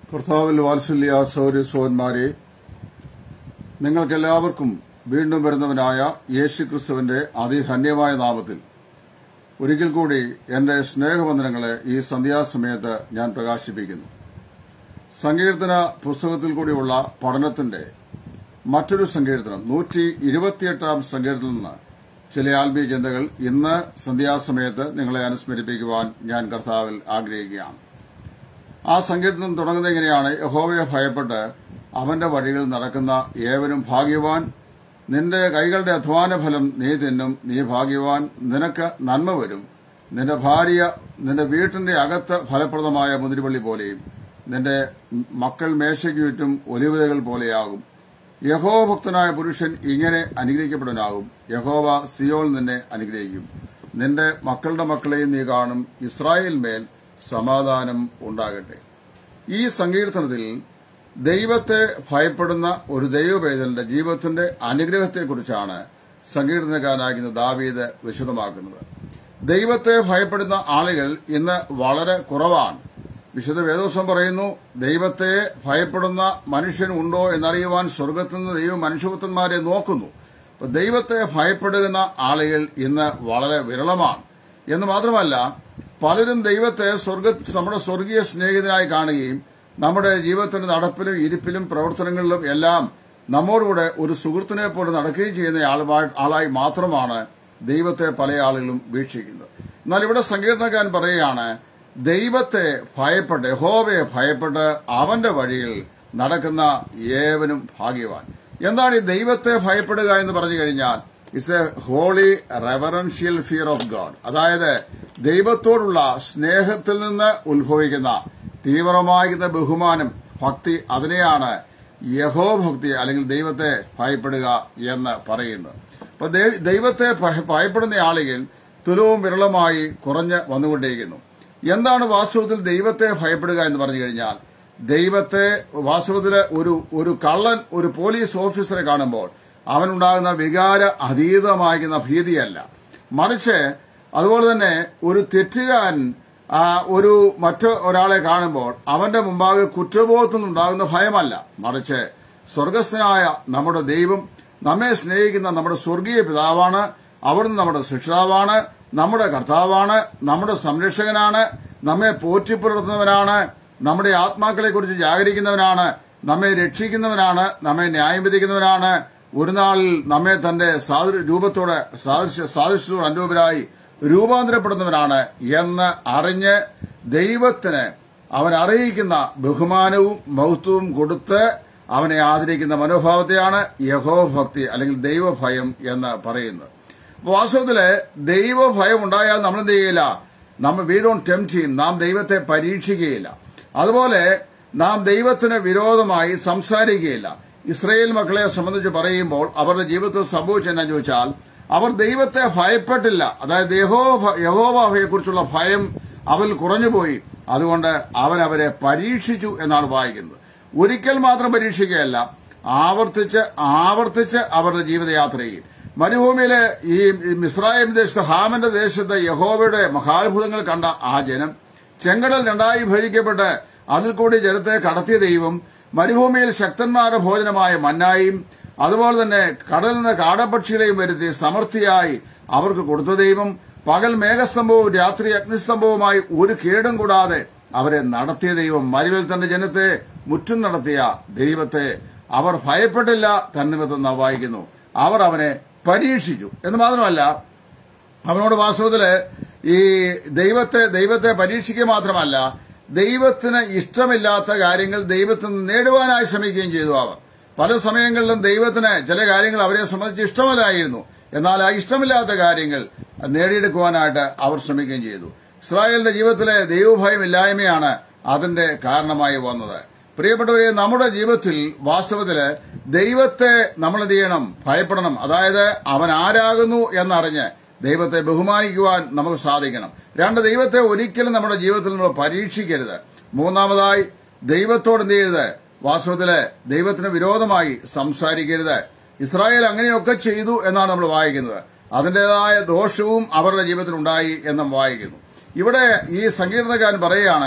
കർത്താവിൽ വാത്സല്യ സൗര്യസോന്മാരെ നിങ്ങൾക്കെല്ലാവർക്കും വീണ്ടും വരുന്നവനായ യേശു ക്രിസ്തുവിന്റെ അതിധന്യമായ നാമത്തിൽ ഒരിക്കൽ കൂടി എന്റെ സ്നേഹവന്ദനങ്ങളെ ഈ സന്ധ്യാസമയത്ത് ഞാൻ പ്രകാശിപ്പിക്കുന്നു സങ്കീർത്തന പുസ്തകത്തിൽ കൂടിയുള്ള പഠനത്തിന്റെ മറ്റൊരു സങ്കീർത്തനം നൂറ്റി ഇരുപത്തിയെട്ടാം സങ്കീർത്തനത്തിൽ നിന്ന് ചില ആത്മീയ ചിന്തകൾ ഇന്ന് സന്ധ്യാസമയത്ത് നിങ്ങളെ അനുസ്മരിപ്പിക്കുവാൻ ഞാൻ കർത്താവിൽ ആഗ്രഹിക്കുകയാണ് ആ സങ്കീർത്തനം തുടങ്ങുന്നത് എങ്ങനെയാണ് യഹോവയെ ഭയപ്പെട്ട് അവന്റെ വഴികൾ നടക്കുന്ന ഏവനും ഭാഗ്യവാൻ നിന്റെ കൈകളുടെ അധ്വാന ഫലം നീ തിന്നും നീ ഭാഗ്യവാൻ നിനക്ക് നന്മ വരും നിന്റെ ഭാര്യ നിന്റെ വീട്ടിന്റെ അകത്ത് ഫലപ്രദമായ മുതിരിവള്ളി പോലെയും നിന്റെ മക്കൾ മേശയ്ക്ക് ചുറ്റും ഒലിവിതകൾ പോലെയാകും യഹോവ ഭക്തനായ പുരുഷൻ ഇങ്ങനെ അനുഗ്രഹിക്കപ്പെടാനാകും യഹോവ സിയോൾ നിന്നെ അനുഗ്രഹിക്കും നിന്റെ മക്കളുടെ മക്കളെയും നീ കാണും ഇസ്രായേൽ മേൽ സമാധാനം ഉണ്ടാകട്ടെ ഈ സങ്കീർത്തനത്തിൽ ദൈവത്തെ ഭയപ്പെടുന്ന ഒരു ദൈവവേദന്റെ ജീവിതത്തിന്റെ അനുഗ്രഹത്തെക്കുറിച്ചാണ് സങ്കീർത്തനക്കാരനാകുന്ന ദാവീദ് വിശദമാക്കുന്നത് ദൈവത്തെ ഭയപ്പെടുന്ന ആളുകൾ ഇന്ന് വളരെ കുറവാണ് വിശുദ്ധ വേദോസം പറയുന്നു ദൈവത്തെ ഭയപ്പെടുന്ന മനുഷ്യൻ ഉണ്ടോ എന്നറിയുവാൻ സ്വർഗത്തിൽ നിന്ന് ദൈവം മനുഷ്യപുത്രന്മാരെ നോക്കുന്നു അപ്പൊ ദൈവത്തെ ഭയപ്പെടുന്ന ആളുകൾ ഇന്ന് വളരെ വിരളമാണ് എന്ന് മാത്രമല്ല പലരും ദൈവത്തെ സ്വർഗ നമ്മുടെ സ്വർഗീയ സ്നേഹിതനായി കാണുകയും നമ്മുടെ ജീവിതത്തിന്റെ നടപ്പിലും ഇരിപ്പിലും പ്രവർത്തനങ്ങളിലും എല്ലാം നമ്മോടുകൂടെ ഒരു സുഹൃത്തിനെ പോലെ നടക്കുകയും ചെയ്യുന്ന ആളുമായി ആളായി മാത്രമാണ് ദൈവത്തെ പല ആളുകളും വീക്ഷിക്കുന്നത് എന്നാൽ ഇവിടെ സങ്കീർണക്കാൻ പറയുകയാണ് ദൈവത്തെ ഭയപ്പെട്ട് യഹോവയെ ഭയപ്പെട്ട് അവന്റെ വഴിയിൽ നടക്കുന്ന ഏവനും ഭാഗ്യവാൻ എന്താണ് ഈ ദൈവത്തെ ഭയപ്പെടുക എന്ന് പറഞ്ഞു കഴിഞ്ഞാൽ it's a holy reverential fear of God അതായത് ദൈവത്തോടുള്ള സ്നേഹത്തിൽ നിന്ന് ഉത്ഭവിക്കുന്ന തീവ്രമായിരുന്ന ബഹുമാനം ഭക്തി അതിനെയാണ് യഹോഭക്തി അല്ലെങ്കിൽ ദൈവത്തെ ഭയപ്പെടുക എന്ന് പറയുന്നത് അപ്പൊ ദൈവത്തെ ഭയപ്പെടുന്ന ആളുകൾ തുലവും വിരളമായി കുറഞ്ഞ് വന്നുകൊണ്ടേയിരിക്കുന്നു എന്താണ് വാസ്തവത്തിൽ ദൈവത്തെ ഭയപ്പെടുക എന്ന് പറഞ്ഞു കഴിഞ്ഞാൽ ദൈവത്തെ വാസ്തവത്തിൽ ഒരു ഒരു കള്ളൻ ഒരു പോലീസ് ഓഫീസറെ കാണുമ്പോൾ അവനുണ്ടാകുന്ന വികാര അതീതമാകുന്ന ഭീതിയല്ല മറിച്ച് അതുപോലെ തന്നെ ഒരു തെറ്റുകാരൻ ഒരു മറ്റു ഒരാളെ കാണുമ്പോൾ അവന്റെ മുമ്പാകെ കുറ്റബോധത്തിൽ നിന്നുണ്ടാകുന്ന ഭയമല്ല മറിച്ച് സ്വർഗസ്ഥനായ നമ്മുടെ ദൈവം നമ്മെ സ്നേഹിക്കുന്ന നമ്മുടെ സ്വർഗീയ പിതാവാണ് അവിടുന്ന് നമ്മുടെ ശിക്ഷാവാണ് നമ്മുടെ കർത്താവാണ് നമ്മുടെ സംരക്ഷകനാണ് നമ്മെ പോറ്റിപ്പുലർത്തുന്നവനാണ് നമ്മുടെ ആത്മാക്കളെക്കുറിച്ച് ജാഗരിക്കുന്നവനാണ് നമ്മെ രക്ഷിക്കുന്നവനാണ് നമ്മെ ന്യായം വിധിക്കുന്നവനാണ് ഒരു നാളിൽ നമ്മെ തന്റെ രൂപത്തോടെ സാദൃശ്യത്തോട് അനുരൂപരായി രൂപാന്തരപ്പെടുന്നവനാണ് എന്ന് അറിഞ്ഞ് ദൈവത്തിന് അവൻ അറിയിക്കുന്ന ബഹുമാനവും മഹത്വവും കൊടുത്ത് അവനെ ആദരിക്കുന്ന മനോഭാവത്തെയാണ് യഹോഭക്തി അല്ലെങ്കിൽ ദൈവഭയം എന്ന് പറയുന്നത് വാസ്തവത്തില് ദൈവഭയം ഉണ്ടായാൽ നമ്മൾ എന്ത് ചെയ്യില്ല നമ്മൾ വി ഡോൺ ടെംപ്റ്റ് ചെയ്യും നാം ദൈവത്തെ പരീക്ഷിക്കുകയില്ല അതുപോലെ നാം ദൈവത്തിന് വിരോധമായി സംസാരിക്കുകയില്ല ഇസ്രയേൽ മക്കളെ സംബന്ധിച്ച് പറയുമ്പോൾ അവരുടെ ജീവിതത്തിൽ സംഭവിച്ചെന്നു ചോദിച്ചാൽ അവർ ദൈവത്തെ ഭയപ്പെട്ടില്ല അതായത് യഹോബാഹയെക്കുറിച്ചുള്ള ഭയം അവൽ കുറഞ്ഞുപോയി അതുകൊണ്ട് അവൻ അവരെ പരീക്ഷിച്ചു എന്നാണ് വായിക്കുന്നത് ഒരിക്കൽ മാത്രം പരീക്ഷിക്കുകയല്ല ആവർത്തിച്ച് ആവർത്തിച്ച് അവരുടെ ജീവിതയാത്രയിൽ മരുഭൂമിയിലെ ഈ മിസ്രായിം ദേശത്ത് ഹാമന്റെ ദേശത്ത് യഹോവയുടെ മഹാത്ഭുതങ്ങൾ കണ്ട ആ ജനം ചെങ്കടൽ രണ്ടായി ഭരിക്കപ്പെട്ട് അതിൽ കൂടി ജലത്തെ കടത്തിയ ദൈവം മരുഭൂമിയിൽ ശക്തന്മാരുടെ ഭോജനമായ മന്നായും അതുപോലെ തന്നെ കടലിൽ നിന്ന് കാടപക്ഷികളെയും വരുത്തി സമൃദ്ധിയായി അവർക്ക് കൊടുത്ത ദൈവം പകൽ മേഘസ്തംഭവും രാത്രി അഗ്നിസ്തംഭവുമായി ഒരു കേടും കൂടാതെ അവരെ നടത്തിയ ദൈവം മരുവിൽ തന്റെ ജനത്തെ മുറ്റും നടത്തിയ ദൈവത്തെ അവർ ഭയപ്പെട്ടില്ല തന്നിമിത്തം നാം വായിക്കുന്നു അവർ അവനെ പരീക്ഷിച്ചു എന്ന് മാത്രമല്ല അവനോട് വാസ്തവത്തില് ഈ ദൈവത്തെ ദൈവത്തെ പരീക്ഷിക്കുക മാത്രമല്ല ദൈവത്തിന് ഇഷ്ടമില്ലാത്ത കാര്യങ്ങൾ ദൈവത്തിൽ നിന്ന് നേടുവാനായി ശ്രമിക്കുകയും ചെയ്തു അവർ പല സമയങ്ങളിലും ദൈവത്തിന് ചില കാര്യങ്ങൾ അവരെ സംബന്ധിച്ച് ഇഷ്ടമല്ലായിരുന്നു എന്നാൽ ആ ഇഷ്ടമില്ലാത്ത കാര്യങ്ങൾ നേടിയെടുക്കുവാനായിട്ട് അവർ ശ്രമിക്കുകയും ചെയ്തു ഇസ്രായേലിന്റെ ജീവിതത്തിലെ ദൈവഭയമില്ലായ്മയാണ് അതിന്റെ കാരണമായി വന്നത് പ്രിയപ്പെട്ടവരെ നമ്മുടെ ജീവിതത്തിൽ വാസ്തവത്തില് ദൈവത്തെ നമ്മൾ എന്ത് ചെയ്യണം ഭയപ്പെടണം അതായത് അവൻ ആരാകുന്നു എന്നറിഞ്ഞ് ദൈവത്തെ ബഹുമാനിക്കുവാൻ നമുക്ക് സാധിക്കണം രണ്ട് ദൈവത്തെ ഒരിക്കലും നമ്മുടെ ജീവിതത്തിൽ നമ്മൾ പരീക്ഷിക്കരുത് മൂന്നാമതായി ദൈവത്തോട് എന്ത് ചെയ്യരുത് വാസ്തവത്തില് ദൈവത്തിന് വിരോധമായി സംസാരിക്കരുത് ഇസ്രായേൽ അങ്ങനെയൊക്കെ ചെയ്തു എന്നാണ് നമ്മൾ വായിക്കുന്നത് അതിന്റേതായ ദോഷവും അവരുടെ ജീവിതത്തിൽ ഉണ്ടായി എന്നും വായിക്കുന്നു ഇവിടെ ഈ സങ്കീർണകാരൻ പറയുകയാണ്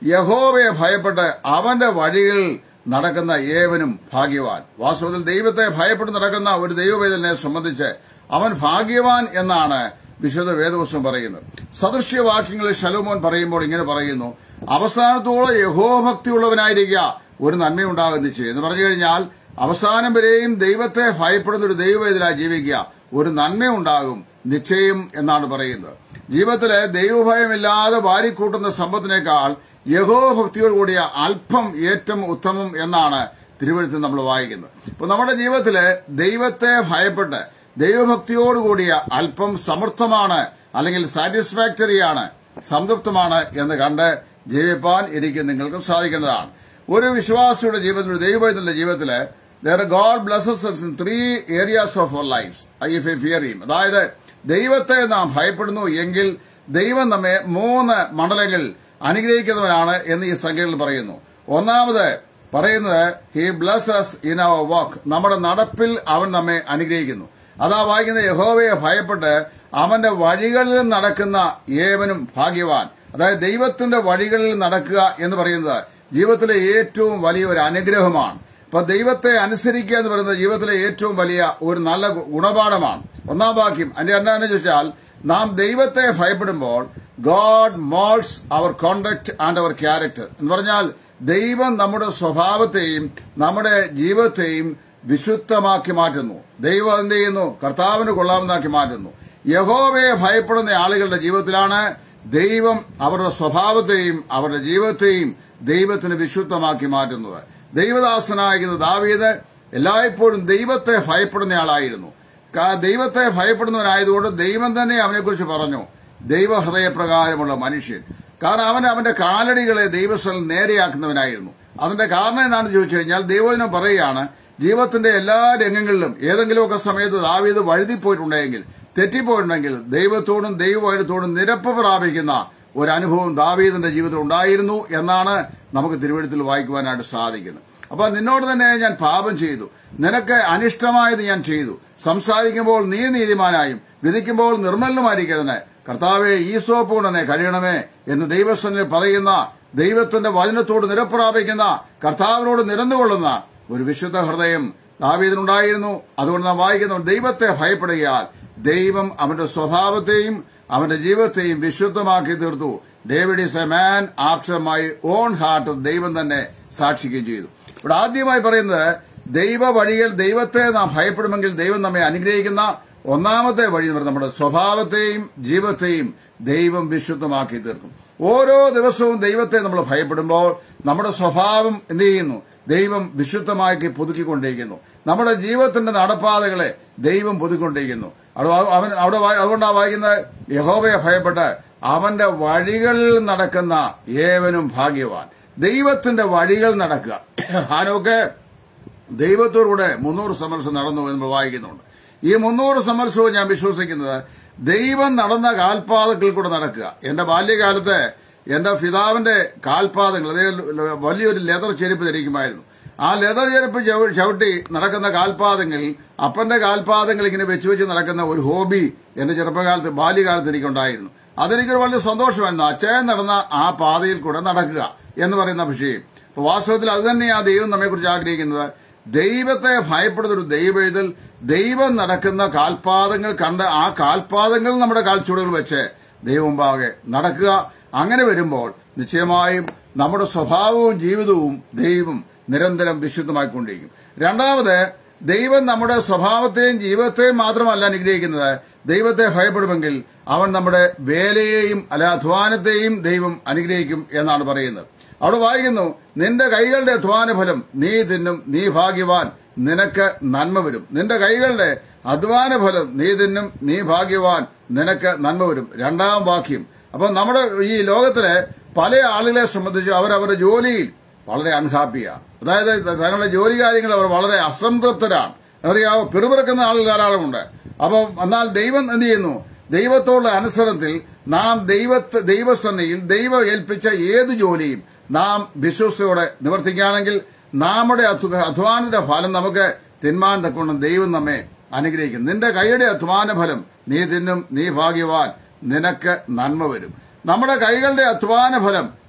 യഹോവയെ ഭയപ്പെട്ട് അവന്റെ വഴികളിൽ നടക്കുന്ന ഏവനും ഭാഗ്യവാൻ വാസ്തവത്തിൽ ദൈവത്തെ ഭയപ്പെട്ട് നടക്കുന്ന ഒരു ദൈവവേദനെ സംബന്ധിച്ച് അവൻ ഭാഗ്യവാൻ എന്നാണ് വിശുദ്ധ വേദവസ്വം പറയുന്നത് സദൃശ്യവാക്യങ്ങളിൽ ശലോമോൻ പറയുമ്പോൾ ഇങ്ങനെ പറയുന്നു അവസാനത്തോളം യഹോഭക്തിയുള്ളവനായിരിക്കുക ഒരു നന്മയുണ്ടാകും നിശ്ചയം എന്ന് പറഞ്ഞു കഴിഞ്ഞാൽ അവസാനം വരെയും ദൈവത്തെ ഭയപ്പെടുന്ന ഒരു ദൈവവേദനായി ജീവിക്കുക ഒരു നന്മയുണ്ടാകും നിശ്ചയം എന്നാണ് പറയുന്നത് ജീവിതത്തിലെ ദൈവഭയമില്ലാതെ വാരിക്കൂട്ടുന്ന സമ്പത്തിനേക്കാൾ യഹോഭക്തിയോട് കൂടിയ അല്പം ഏറ്റവും ഉത്തമം എന്നാണ് തിരുവഴുത്തിൽ നമ്മൾ വായിക്കുന്നത് ഇപ്പൊ നമ്മുടെ ജീവിതത്തില് ദൈവത്തെ ഭയപ്പെട്ട് ദൈവഭക്തിയോടുകൂടിയ അല്പം സമർത്ഥമാണ് അല്ലെങ്കിൽ സാറ്റിസ്ഫാക്ടറിയാണ് സംതൃപ്തമാണ് എന്ന് കണ്ട് ജീവിപ്പാൻ എനിക്ക് നിങ്ങൾക്ക് സാധിക്കേണ്ടതാണ് ഒരു വിശ്വാസിയുടെ ജീവിതത്തിൽ ദൈവത്തിന്റെ ജീവിതത്തില് God blesses in three areas of our life if a fear him അതായത് ദൈവത്തെ നാം ഭയപ്പെടുന്നു എങ്കിൽ ദൈവം നമ്മെ മൂന്ന് മണ്ഡലങ്ങളിൽ അനുഗ്രഹിക്കുന്നവനാണ് എന്ന് ഈ സംഖ്യകളിൽ പറയുന്നു ഒന്നാമത് പറയുന്നത് he blesses in our work നമ്മുടെ നടപ്പിൽ അവൻ നമ്മെ അനുഗ്രഹിക്കുന്നു അതാ വായിക്കുന്ന യഹോവയെ ഭയപ്പെട്ട് അവന്റെ വഴികളിൽ നടക്കുന്ന ഏവനും ഭാഗ്യവാൻ അതായത് ദൈവത്തിന്റെ വഴികളിൽ നടക്കുക എന്ന് പറയുന്നത് ജീവിതത്തിലെ ഏറ്റവും വലിയ ഒരു അനുഗ്രഹമാണ് അപ്പൊ ദൈവത്തെ അനുസരിക്കുക എന്ന് പറയുന്നത് ജീവിതത്തിലെ ഏറ്റവും വലിയ ഒരു നല്ല ഗുണപാഠമാണ് ഒന്നാം വാക്യം അതിന്റെ എന്താണെന്ന് ചോദിച്ചാൽ നാം ദൈവത്തെ ഭയപ്പെടുമ്പോൾ God moulds our conduct and our character എന്ന് പറഞ്ഞാൽ ദൈവം നമ്മുടെ സ്വഭാവത്തെയും നമ്മുടെ ജീവിതത്തെയും വിശുദ്ധമാക്കി മാറ്റുന്നു ദൈവം എന്ത് ചെയ്യുന്നു കർത്താവിന് കൊള്ളാമെന്നാക്കി മാറ്റുന്നു യഹോവയെ ഭയപ്പെടുന്ന ആളുകളുടെ ജീവിതത്തിലാണ് ദൈവം അവരുടെ സ്വഭാവത്തെയും അവരുടെ ജീവിതത്തെയും ദൈവത്തിന് വിശുദ്ധമാക്കി മാറ്റുന്നത് ദൈവദാസനായിരുന്ന ദാവീദ് എല്ലായ്പ്പോഴും ദൈവത്തെ ഭയപ്പെടുന്നയാളായിരുന്നു ദൈവത്തെ ഭയപ്പെടുന്നവനായതുകൊണ്ട് ദൈവം തന്നെ അവനെക്കുറിച്ച് പറഞ്ഞു ദൈവഹൃദയപ്രകാരമുള്ള മനുഷ്യൻ കാരണം അവൻ അവന്റെ കാലടികളെ ദൈവസ്ഥലം നേരെയാക്കുന്നവനായിരുന്നു അതിന്റെ കാരണം എന്താണെന്ന് ചോദിച്ചു കഴിഞ്ഞാൽ ദൈവദിനം പറയുകയാണ് ജീവിതത്തിന്റെ എല്ലാ രംഗങ്ങളിലും ഏതെങ്കിലുമൊക്കെ സമയത്ത് ദാവീദ് വഴുതിപ്പോയിട്ടുണ്ടെങ്കിൽ തെറ്റിപ്പോയിട്ടുണ്ടെങ്കിൽ ദൈവത്തോടും ദൈവവചനത്തോടും നിരപ്പ് പ്രാപിക്കുന്ന ഒരു അനുഭവം ദാവീദിന്റെ ജീവിതത്തിൽ ഉണ്ടായിരുന്നു എന്നാണ് നമുക്ക് തിരുവഴുത്തിൽ വായിക്കുവാനായിട്ട് സാധിക്കുന്നത് അപ്പൊ നിന്നോട് തന്നെ ഞാൻ പാപം ചെയ്തു നിനക്ക് അനിഷ്ടമായത് ഞാൻ ചെയ്തു സംസാരിക്കുമ്പോൾ നീ നീതിമാനായും വിധിക്കുമ്പോൾ നിർമ്മലനുമായിരിക്കണമേ കർത്താവെ ഈ സോപ്പ് കൊണ്ട് തന്നെ കഴിയണമേ എന്ന് ദൈവസ്ഥനിൽ പറയുന്ന ദൈവത്തിന്റെ വചനത്തോട് നിരപ്രാപിക്കുന്ന കർത്താവിനോട് നിരന്നുകൊള്ളുന്ന ഒരു വിശുദ്ധ ഹൃദയം ദാവീദിനുണ്ടായിരുന്നു അതുകൊണ്ട് നാം വായിക്കുന്നു ദൈവത്തെ ഭയപ്പെടുകയാൽ ദൈവം അവന്റെ സ്വഭാവത്തെയും അവന്റെ ജീവിതത്തെയും വിശുദ്ധമാക്കി തീർത്തു David is a man after my own heart ദൈവം തന്നെ സാക്ഷിക്കുകയും ചെയ്തു ഇവിടെ ആദ്യമായി പറയുന്നത് ദൈവ വഴികൾ ദൈവത്തെ നാം ഭയപ്പെടുമെങ്കിൽ ദൈവം നമ്മെ അനുഗ്രഹിക്കുന്ന ഒന്നാമത്തെ വഴി എന്ന് പറയുന്നത് നമ്മുടെ സ്വഭാവത്തെയും ജീവിതത്തെയും ദൈവം വിശുദ്ധമാക്കി തീർക്കും ഓരോ ദിവസവും ദൈവത്തെ നമ്മൾ ഭയപ്പെടുമ്പോൾ നമ്മുടെ സ്വഭാവം എന്ത് ചെയ്യുന്നു ദൈവം വിശുദ്ധമാക്കി പുതുക്കിക്കൊണ്ടിരിക്കുന്നു നമ്മുടെ ജീവിതത്തിന്റെ നടപ്പാതകളെ ദൈവം പുതുക്കൊണ്ടിരിക്കുന്നു അവൻ അവിടെ അതുകൊണ്ടാണ് വായിക്കുന്നത് യഹോവയെ ഭയപ്പെട്ട് അവന്റെ വഴികളിൽ നടക്കുന്ന ഏവനും ഭാഗ്യവാൻ ദൈവത്തിന്റെ വഴികൾ നടക്കുക ഹാനോക്ക് ദൈവത്തോടുകൂടെ മുന്നൂറ് സമർശം നടന്നു എന്ന് നമ്മൾ വായിക്കുന്നുണ്ട് ഈ മുന്നൂറ് സമർശവും ഞാൻ വിശ്വസിക്കുന്നത് ദൈവം നടന്ന കാൽപാതത്തിൽ കൂടെ നടക്കുക എന്റെ ബാല്യകാലത്ത് എന്റെ പിതാവിന്റെ കാൽപാദങ്ങൾ അതായത് വലിയൊരു ലെതർ ചെരുപ്പ് ധരിക്കുമായിരുന്നു ആ ലെതർ ചെരുപ്പ് ചവിട്ടി നടക്കുന്ന കാൽപാദങ്ങളിൽ അപ്പന്റെ കാൽപാദങ്ങൾ ഇങ്ങനെ വെച്ച് വെച്ച് നടക്കുന്ന ഒരു ഹോബി എന്റെ ചെറുപ്പകാലത്ത് ബാല്യകാലത്ത് എനിക്കുണ്ടായിരുന്നു അതെനിക്കൊരു വലിയ സന്തോഷമായിരുന്നു അച്ഛൻ നടന്ന ആ പാതയിൽ കൂടെ നടക്കുക എന്ന് പറയുന്ന വിഷയം അപ്പൊ വാസ്തവത്തിൽ അത് തന്നെയാണ് ദൈവം നമ്മെക്കുറിച്ച് ആഗ്രഹിക്കുന്നത് ദൈവത്തെ ഭയപ്പെടുന്ന ഒരു ദൈവത്തിൽ ദൈവം നടക്കുന്ന കാൽപാദങ്ങൾ കണ്ട് ആ കാൽപാദങ്ങൾ നമ്മുടെ കാൽച്ചുവടുകൾ വെച്ച് ദൈവമുമ്പാകെ നടക്കുക അങ്ങനെ വരുമ്പോൾ നിശ്ചയമായും നമ്മുടെ സ്വഭാവവും ജീവിതവും ദൈവം നിരന്തരം വിശുദ്ധമായിക്കൊണ്ടിരിക്കും രണ്ടാമത് ദൈവം നമ്മുടെ സ്വഭാവത്തെയും ജീവിതത്തെയും മാത്രമല്ല അനുഗ്രഹിക്കുന്നത് ദൈവത്തെ ഭയപ്പെടുമെങ്കിൽ അവൻ നമ്മുടെ വേലയെയും അല്ല അധ്വാനത്തെയും ദൈവം അനുഗ്രഹിക്കും എന്നാണ് പറയുന്നത് അവിടെ വായിക്കുന്നു നിന്റെ കൈകളുടെ അധ്വാന ഫലം നീ തിന്നും നീ ഭാഗ്യവാൻ നിനക്ക് നന്മ വരും നിന്റെ കൈകളുടെ അധ്വാന ഫലം നീ തിന്നും നീ ഭാഗ്യവാൻ നിനക്ക് നന്മ വരും രണ്ടാം വാക്യം അപ്പൊ നമ്മുടെ ഈ ലോകത്തിലെ പല ആളുകളെ സംബന്ധിച്ച് അവരവരുടെ ജോലിയിൽ വളരെ അൺഹാപ്പിയാണ് അതായത് തങ്ങളുടെ ജോലി കാര്യങ്ങൾ അവർ വളരെ അസംതൃപ്തരാണ് അറിയാവോ പിറുപിറക്കുന്ന ആളുകൾ ധാരാളമുണ്ട് അപ്പൊ എന്നാൽ ദൈവം എന്ത് ചെയ്യുന്നു ദൈവത്തോടുള്ള അനുസരണത്തിൽ നാം ദൈവത്തെ ദൈവസന്നയിൽ ദൈവം ഏൽപ്പിച്ച ഏത് ജോലിയും നാം വിശ്വസയോടെ നിവർത്തിക്കുകയാണെങ്കിൽ നമ്മുടെ അധ്വാനത്തിന്റെ ഫലം നമുക്ക് തിന്മാൻ തക്കൊണ്ട് ദൈവം നമ്മെ അനുഗ്രഹിക്കും നിന്റെ കൈയുടെ അധ്വാന ഫലം നീ തിന്നും നീ ഭാഗ്യവാൻ നിനക്ക് നന്മ വരും നമ്മുടെ കൈകളുടെ അധ്വാന ഫലം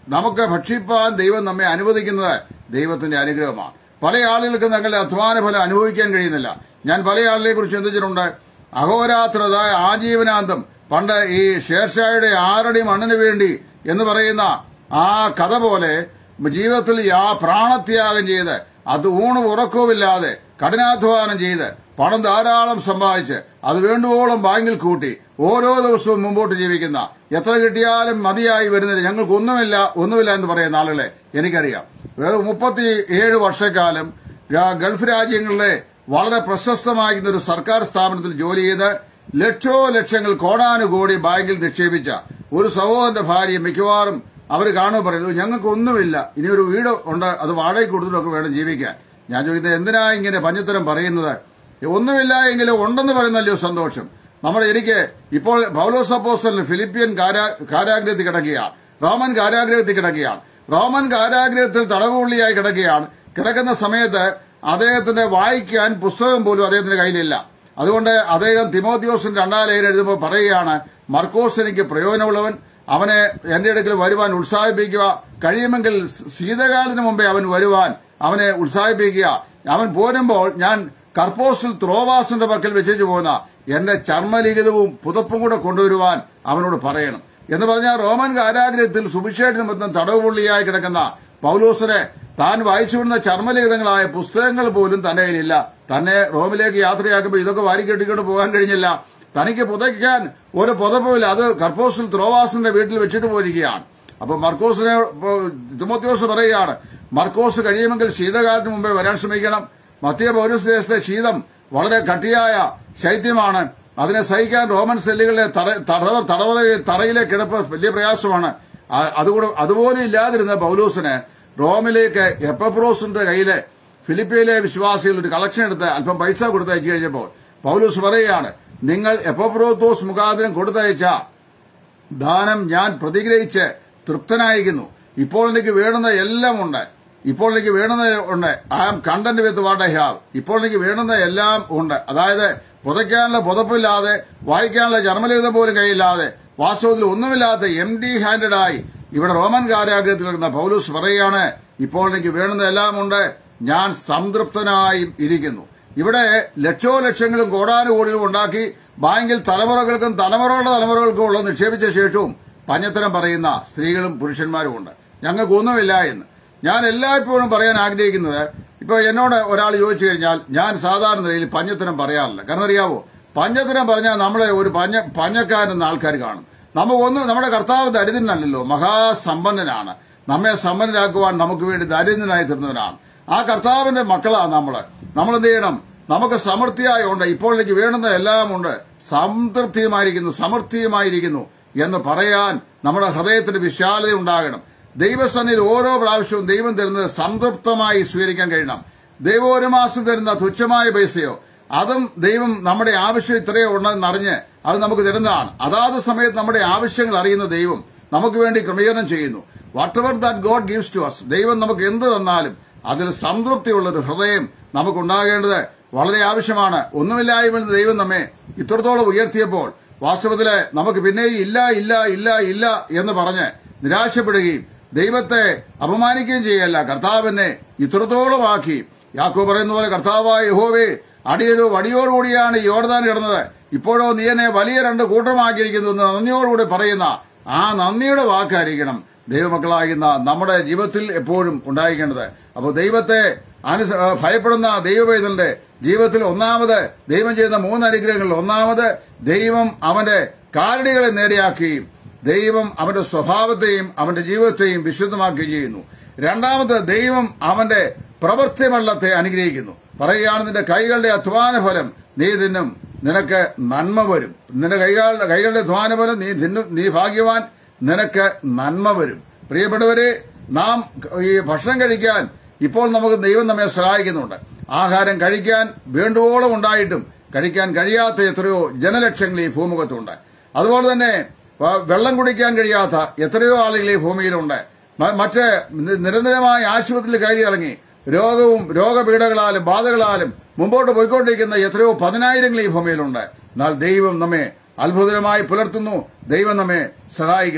നമുക്ക് ഭക്ഷിപ്പാൻ ദൈവം നമ്മെ അനുവദിക്കുന്നത് ദൈവത്തിന്റെ അനുഗ്രഹമാണ് പല ആളുകൾക്ക് തങ്ങളുടെ അധ്വാന ഫലം അനുഭവിക്കാൻ കഴിയുന്നില്ല ഞാൻ പല ആളുകളെ കുറിച്ച് ചിന്തിച്ചിട്ടുണ്ട് അഹോരാത്രതായ ആജീവനാന്തം പണ്ട് ഈ ഷേർഷായുടെ ആറടി മണ്ണിന് വേണ്ടി എന്ന് പറയുന്ന ആ കഥ പോലെ ജീവിതത്തിൽ ആ പ്രാണത്യാഗം ചെയ്ത് അത് ഊണും ഉറക്കവുമില്ലാതെ കഠിനാധ്വാനം ചെയ്ത് പണം ധാരാളം സമ്പാദിച്ച് അത് വേണ്ടുവോളം ബാങ്കിൽ കൂട്ടി ഓരോ ദിവസവും മുമ്പോട്ട് ജീവിക്കുന്ന എത്ര കിട്ടിയാലും മതിയായി വരുന്നില്ല ഞങ്ങൾക്ക് ഒന്നുമില്ല ഒന്നുമില്ല എന്ന് പറയുന്ന ആളുകളെ എനിക്കറിയാം മുപ്പത്തി ഏഴ് വർഷക്കാലം ഗ- ഗൾഫ് രാജ്യങ്ങളിലെ വളരെ പ്രശസ്തമായിരുന്ന ഒരു സർക്കാർ സ്ഥാപനത്തിൽ ജോലി ചെയ്ത് ലക്ഷോ ലക്ഷങ്ങൾ കോടാനുകോടി ബാങ്കിൽ നിക്ഷേപിച്ച ഒരു സഹോദരന്റെ ഭാര്യ മിക്കവാറും അവർ കാണുമ്പോൾ പറയുന്നത് ഞങ്ങൾക്ക് ഒന്നുമില്ല ഇനി ഒരു വീട് ഉണ്ട് അത് വാടകയ്ക്ക് കൊടുത്തിട്ടൊക്കെ വേണം ജീവിക്കാൻ ഞാൻ ചോദിക്കുന്നത് എന്തിനാ ഇങ്ങനെ പഞ്ഞത്തരം പറയുന്നത് ഒന്നുമില്ല എങ്കിലും ഉണ്ടെന്ന് പറയുന്നല്ലോ സന്തോഷം നമ്മുടെ എനിക്ക് ഇപ്പോൾ പൗലോസ് അപ്പോസ്റ്റലിന് ഫിലിപ്പിയൻ കാരാ- കാരാഗ്രഹത്തിൽ കിടക്കുകയാണ് റോമൻ കാരാഗ്രഹത്തിൽ കിടക്കുകയാണ് റോമൻ കാരാഗ്രഹത്തിൽ തടവുള്ളിയായി കിടക്കുകയാണ് കിടക്കുന്ന സമയത്ത് അദ്ദേഹത്തിന്റെ വായിക്കാൻ പുസ്തകം പോലും അദ്ദേഹത്തിന്റെ കയ്യിലില്ല അതുകൊണ്ട് അദ്ദേഹം തിമോത്യോസിന് രണ്ടാം ലേഖനം എഴുതുമ്പോൾ പറയുകയാണ് മർക്കോസ് എനിക്ക് പ്രയോജനമുള്ളവൻ അവനെ എന്റെ അടുക്കൽ വരുവാൻ ഉത്സാഹിപ്പിക്കുക കഴിയുമെങ്കിൽ ശീതകാലത്തിന് മുമ്പേ അവൻ വരുവാൻ അവനെ ഉത്സാഹിപ്പിക്കുക അവൻ പോരുമ്പോൾ ഞാൻ കർപ്പോസിൽ ത്രോവാസിന്റെ പക്കൽ വെച്ചു പോകുന്ന എന്റെ ചർമ്മലിഖിതവും പുതപ്പും കൂടെ കൊണ്ടുവരുവാൻ അവനോട് പറയണം എന്ന് പറഞ്ഞാൽ റോമൻ കാരാഗ്രഹത്തിൽ സുഭിക്ഷേഷ നിമിത്തം തടവുപുള്ളിയായി കിടക്കുന്ന പൗലോസിനെ താൻ വായിച്ചുവിടുന്ന ചർമ്മലിഖിതങ്ങളായ പുസ്തകങ്ങൾ പോലും തന്റെ കയ്യിലില്ല തന്നെ റോമിലേക്ക് യാത്രയാക്കുമ്പോൾ ഇതൊക്കെ വാരി കെട്ടിക്കൊണ്ട് പോകാൻ കഴിഞ്ഞില്ല തനിക്ക് പുതയ്ക്കാൻ ഒരു പുതപ്പുമില്ല അത് കർപ്പോസിൽ ത്രോവാസിന്റെ വീട്ടിൽ വെച്ചിട്ട് പോയിരിക്കുകയാണ് അപ്പൊ മർക്കോസിനെ തിമോത്യോസ് പറയുകയാണ് മർക്കോസ് കഴിയുമെങ്കിൽ ശീതകാലത്തിന് മുമ്പേ വരാൻ ശ്രമിക്കണം മധ്യ പൗരസ്ദേശത്തെ ശീതം വളരെ കട്ടിയായ ശൈത്യമാണ് അതിനെ സഹിക്കാൻ റോമൻ സെല്ലുകളിലെ തറ- തടവ തടവറ തറയിലെ കിടപ്പ് വലിയ പ്രയാസമാണ് ആ- അതുകൂടെ അതുപോലെ ഇല്ലാതിരുന്ന പൗലൂസിന് റോമിലേക്ക് എപ്പപ്രോസിന്റെ കയ്യിലെ ഫിലിപ്പിയിലെ വിശ്വാസികൾ ഒരു കളക്ഷൻ എടുത്ത് അല്പം പൈസ കൊടുത്തയച്ചു കഴിഞ്ഞപ്പോൾ പൗലൂസ് പറയുകയാണ് നിങ്ങൾ എപ്പപ്രോത്തോസ് മുഖാന്തരം കൊടുത്തയച്ച ദാനം ഞാൻ പ്രതിഗ്രഹിച്ച് തൃപ്തനായിരിക്കുന്നു ഇപ്പോൾ എനിക്ക് വേണ്ടുന്ന എല്ലാം ഉണ്ട് ഇപ്പോൾ എനിക്ക് വേണ്ടുന്ന ഉണ്ട് I am content with what I have ഇപ്പോൾ എനിക്ക് വേണ്ടുന്ന എല്ലാം ഉണ്ട് അതായത് പുതയ്ക്കാനുള്ള പുതപ്പില്ലാതെ വായിക്കാനുള്ള ജർമ്മലിഖിതം പോലും കയ്യില്ലാതെ വാസ്തവത്തിൽ ഒന്നുമില്ലാത്ത എം ഡി ഹാൻഡഡ് ആയി ഇവിടെ റോമൻ കാരാഗ്രഹത്തിൽ കിടക്കുന്ന പൗലൂസ് പറയുകയാണ് ഇപ്പോൾ എനിക്ക് വേണ്ടുന്ന എല്ലാം ഉണ്ട് ഞാൻ സംതൃപ്തനായും ഇരിക്കുന്നു ഇവിടെ ലക്ഷോ ലക്ഷങ്ങളും കോടാനുകോടികളും ഉണ്ടാക്കി ബാങ്കിൽ തലമുറകൾക്കും തലമുറകളുടെ തലമുറകൾക്കും ഉള്ള നിക്ഷേപിച്ച ശേഷവും പഞ്ഞത്തരം പറയുന്ന സ്ത്രീകളും പുരുഷന്മാരും ഉണ്ട് ഞങ്ങൾക്ക് ഒന്നുമില്ല എന്ന് ഞാൻ എല്ലായ്പ്പോഴും പറയാൻ ആഗ്രഹിക്കുന്നത് ഇപ്പൊ എന്നോട് ഒരാൾ ചോദിച്ചു കഴിഞ്ഞാൽ ഞാൻ സാധാരണ നിലയിൽ പഞ്ഞത്തരം പറയാറില്ല കാരണം അറിയാവോ പഞ്ഞത്തരം പറഞ്ഞാൽ നമ്മളെ ഒരു പഞ്ഞ പഞ്ഞക്കാരെന്ന ആൾക്കാർ കാണും നമുക്കൊന്ന് നമ്മുടെ കർത്താവ് ദരിദ്രനല്ലല്ലോ മഹാസമ്പന്നനാണ് നമ്മെ സമ്പന്നരാക്കുവാൻ നമുക്ക് വേണ്ടി ദരിദ്രനായി തീർന്നവനാണ് ആ കർത്താവിന്റെ മക്കളാണ് നമ്മള് നമ്മൾ എന്ത് ചെയ്യണം നമുക്ക് സമൃദ്ധിയായി ഉണ്ട് ഇപ്പോൾ എനിക്ക് വേണ്ടുന്ന എല്ലാം ഉണ്ട് സംതൃപ്തിയുമായിരിക്കുന്നു സമൃദ്ധിയുമായിരിക്കുന്നു എന്ന് പറയാൻ നമ്മുടെ ഹൃദയത്തിന് വിശാലത ഉണ്ടാകണം ദൈവസന്നിധി ഓരോ പ്രാവശ്യവും ദൈവം തരുന്നത് സംതൃപ്തമായി സ്വീകരിക്കാൻ കഴിയണം ദൈവം ഒരു മാസം തരുന്ന തുച്ഛമായ പൈസയോ അതും ദൈവം നമ്മുടെ ആവശ്യം ഇത്രയോ ഉണ്ടെന്ന് അറിഞ്ഞ് അത് നമുക്ക് തരുന്നതാണ് അതാത് സമയത്ത് നമ്മുടെ ആവശ്യങ്ങൾ അറിയുന്ന ദൈവം നമുക്ക് വേണ്ടി ക്രമീകരണം ചെയ്യുന്നു whatever that God gives to us ദൈവം നമുക്ക് എന്ത് തന്നാലും അതിൽ സംതൃപ്തിയുള്ള ഒരു ഹൃദയം നമുക്കുണ്ടാകേണ്ടത് വളരെ ആവശ്യമാണ് ഒന്നുമില്ലായ്മ ദൈവം നമ്മെ ഇത്രത്തോളം ഉയർത്തിയപ്പോൾ വാസ്തവത്തില് നമുക്ക് പിന്നെയും ഇല്ല ഇല്ല ഇല്ല ഇല്ല എന്ന് പറഞ്ഞ് നിരാശപ്പെടുകയും ദൈവത്തെ അപമാനിക്കുകയും ചെയ്യല്ല കർത്താവിനെ ഇത്രത്തോളമാക്കി യാക്കോ പറയുന്ന പോലെ കർത്താവായ യഹോവേ അടിയൊരു വടിയോടുകൂടിയാണ് ഈ യോർദാൻ കിടന്നത് ഇപ്പോഴോ നീ എന്നെ വലിയ രണ്ട് കൂട്ടമാക്കിയിരിക്കുന്നു എന്ന് നന്ദിയോടുകൂടി പറയുന്ന ആ നന്ദിയുടെ വാക്കായിരിക്കണം ദൈവമക്കളാകുന്ന നമ്മുടെ ജീവിതത്തിൽ എപ്പോഴും ഉണ്ടായിരിക്കേണ്ടത് അപ്പോൾ ദൈവത്തെ അനുസ ഭയപ്പെടുന്ന ദൈവവേദന്റെ ജീവിതത്തിൽ ഒന്നാമത് ദൈവം ചെയ്യുന്ന മൂന്ന് അനുഗ്രഹങ്ങളിൽ ഒന്നാമത് ദൈവം അവന്റെ കാലടികളെ നേരെയാക്കുകയും ദൈവം അവന്റെ സ്വഭാവത്തെയും അവന്റെ ജീവിതത്തെയും വിശുദ്ധമാക്കുകയും ചെയ്യുന്നു രണ്ടാമത് ദൈവം അവന്റെ പ്രവൃത്തിമള്ളത്തെ അനുഗ്രഹിക്കുന്നു പറയുകയാണ് നിന്റെ കൈകളുടെ അധ്വാന ഫലം നീ തിന്നും നിനക്ക് നന്മ വരും നിന്റെ കൈകളുടെ കൈകളുടെ അധ്വാന ഫലം നീ തിന്നും നീ ഭാഗ്യവാൻ നിനക്ക് നന്മ വരും പ്രിയപ്പെട്ടവരെ നാം ഈ ഭക്ഷണം കഴിക്കാൻ ഇപ്പോൾ നമുക്ക് ദൈവം നമ്മെ സഹായിക്കുന്നുണ്ട് ആഹാരം കഴിക്കാൻ വേണ്ടുവോളം ഉണ്ടായിട്ടും കഴിക്കാൻ കഴിയാത്ത എത്രയോ ജനലക്ഷങ്ങൾ ഈ ഭൂമുഖത്തുണ്ട് അതുപോലെ തന്നെ വ- വെള്ളം കുടിക്കാൻ കഴിയാത്ത എത്രയോ ആളുകൾ ഈ ഭൂമിയിലുണ്ട് മ- മറ്റ് നി- നിരന്തരമായ ആശുപത്രിയിൽ കയറി ഇറങ്ങി രോഗവും രോഗപീഠകളാലും ബാധകളാലും മുമ്പോട്ട് പോയിക്കൊണ്ടിരിക്കുന്ന എത്രയോ പതിനായിരങ്ങൾ ഈ ഭൂമിയിലുണ്ട് എന്നാൽ ദൈവം നമ്മെ അത്ഭുതമായി പുലർത്തുന്നു ദൈവം നമ്മെ സഹായിക്കുന്നു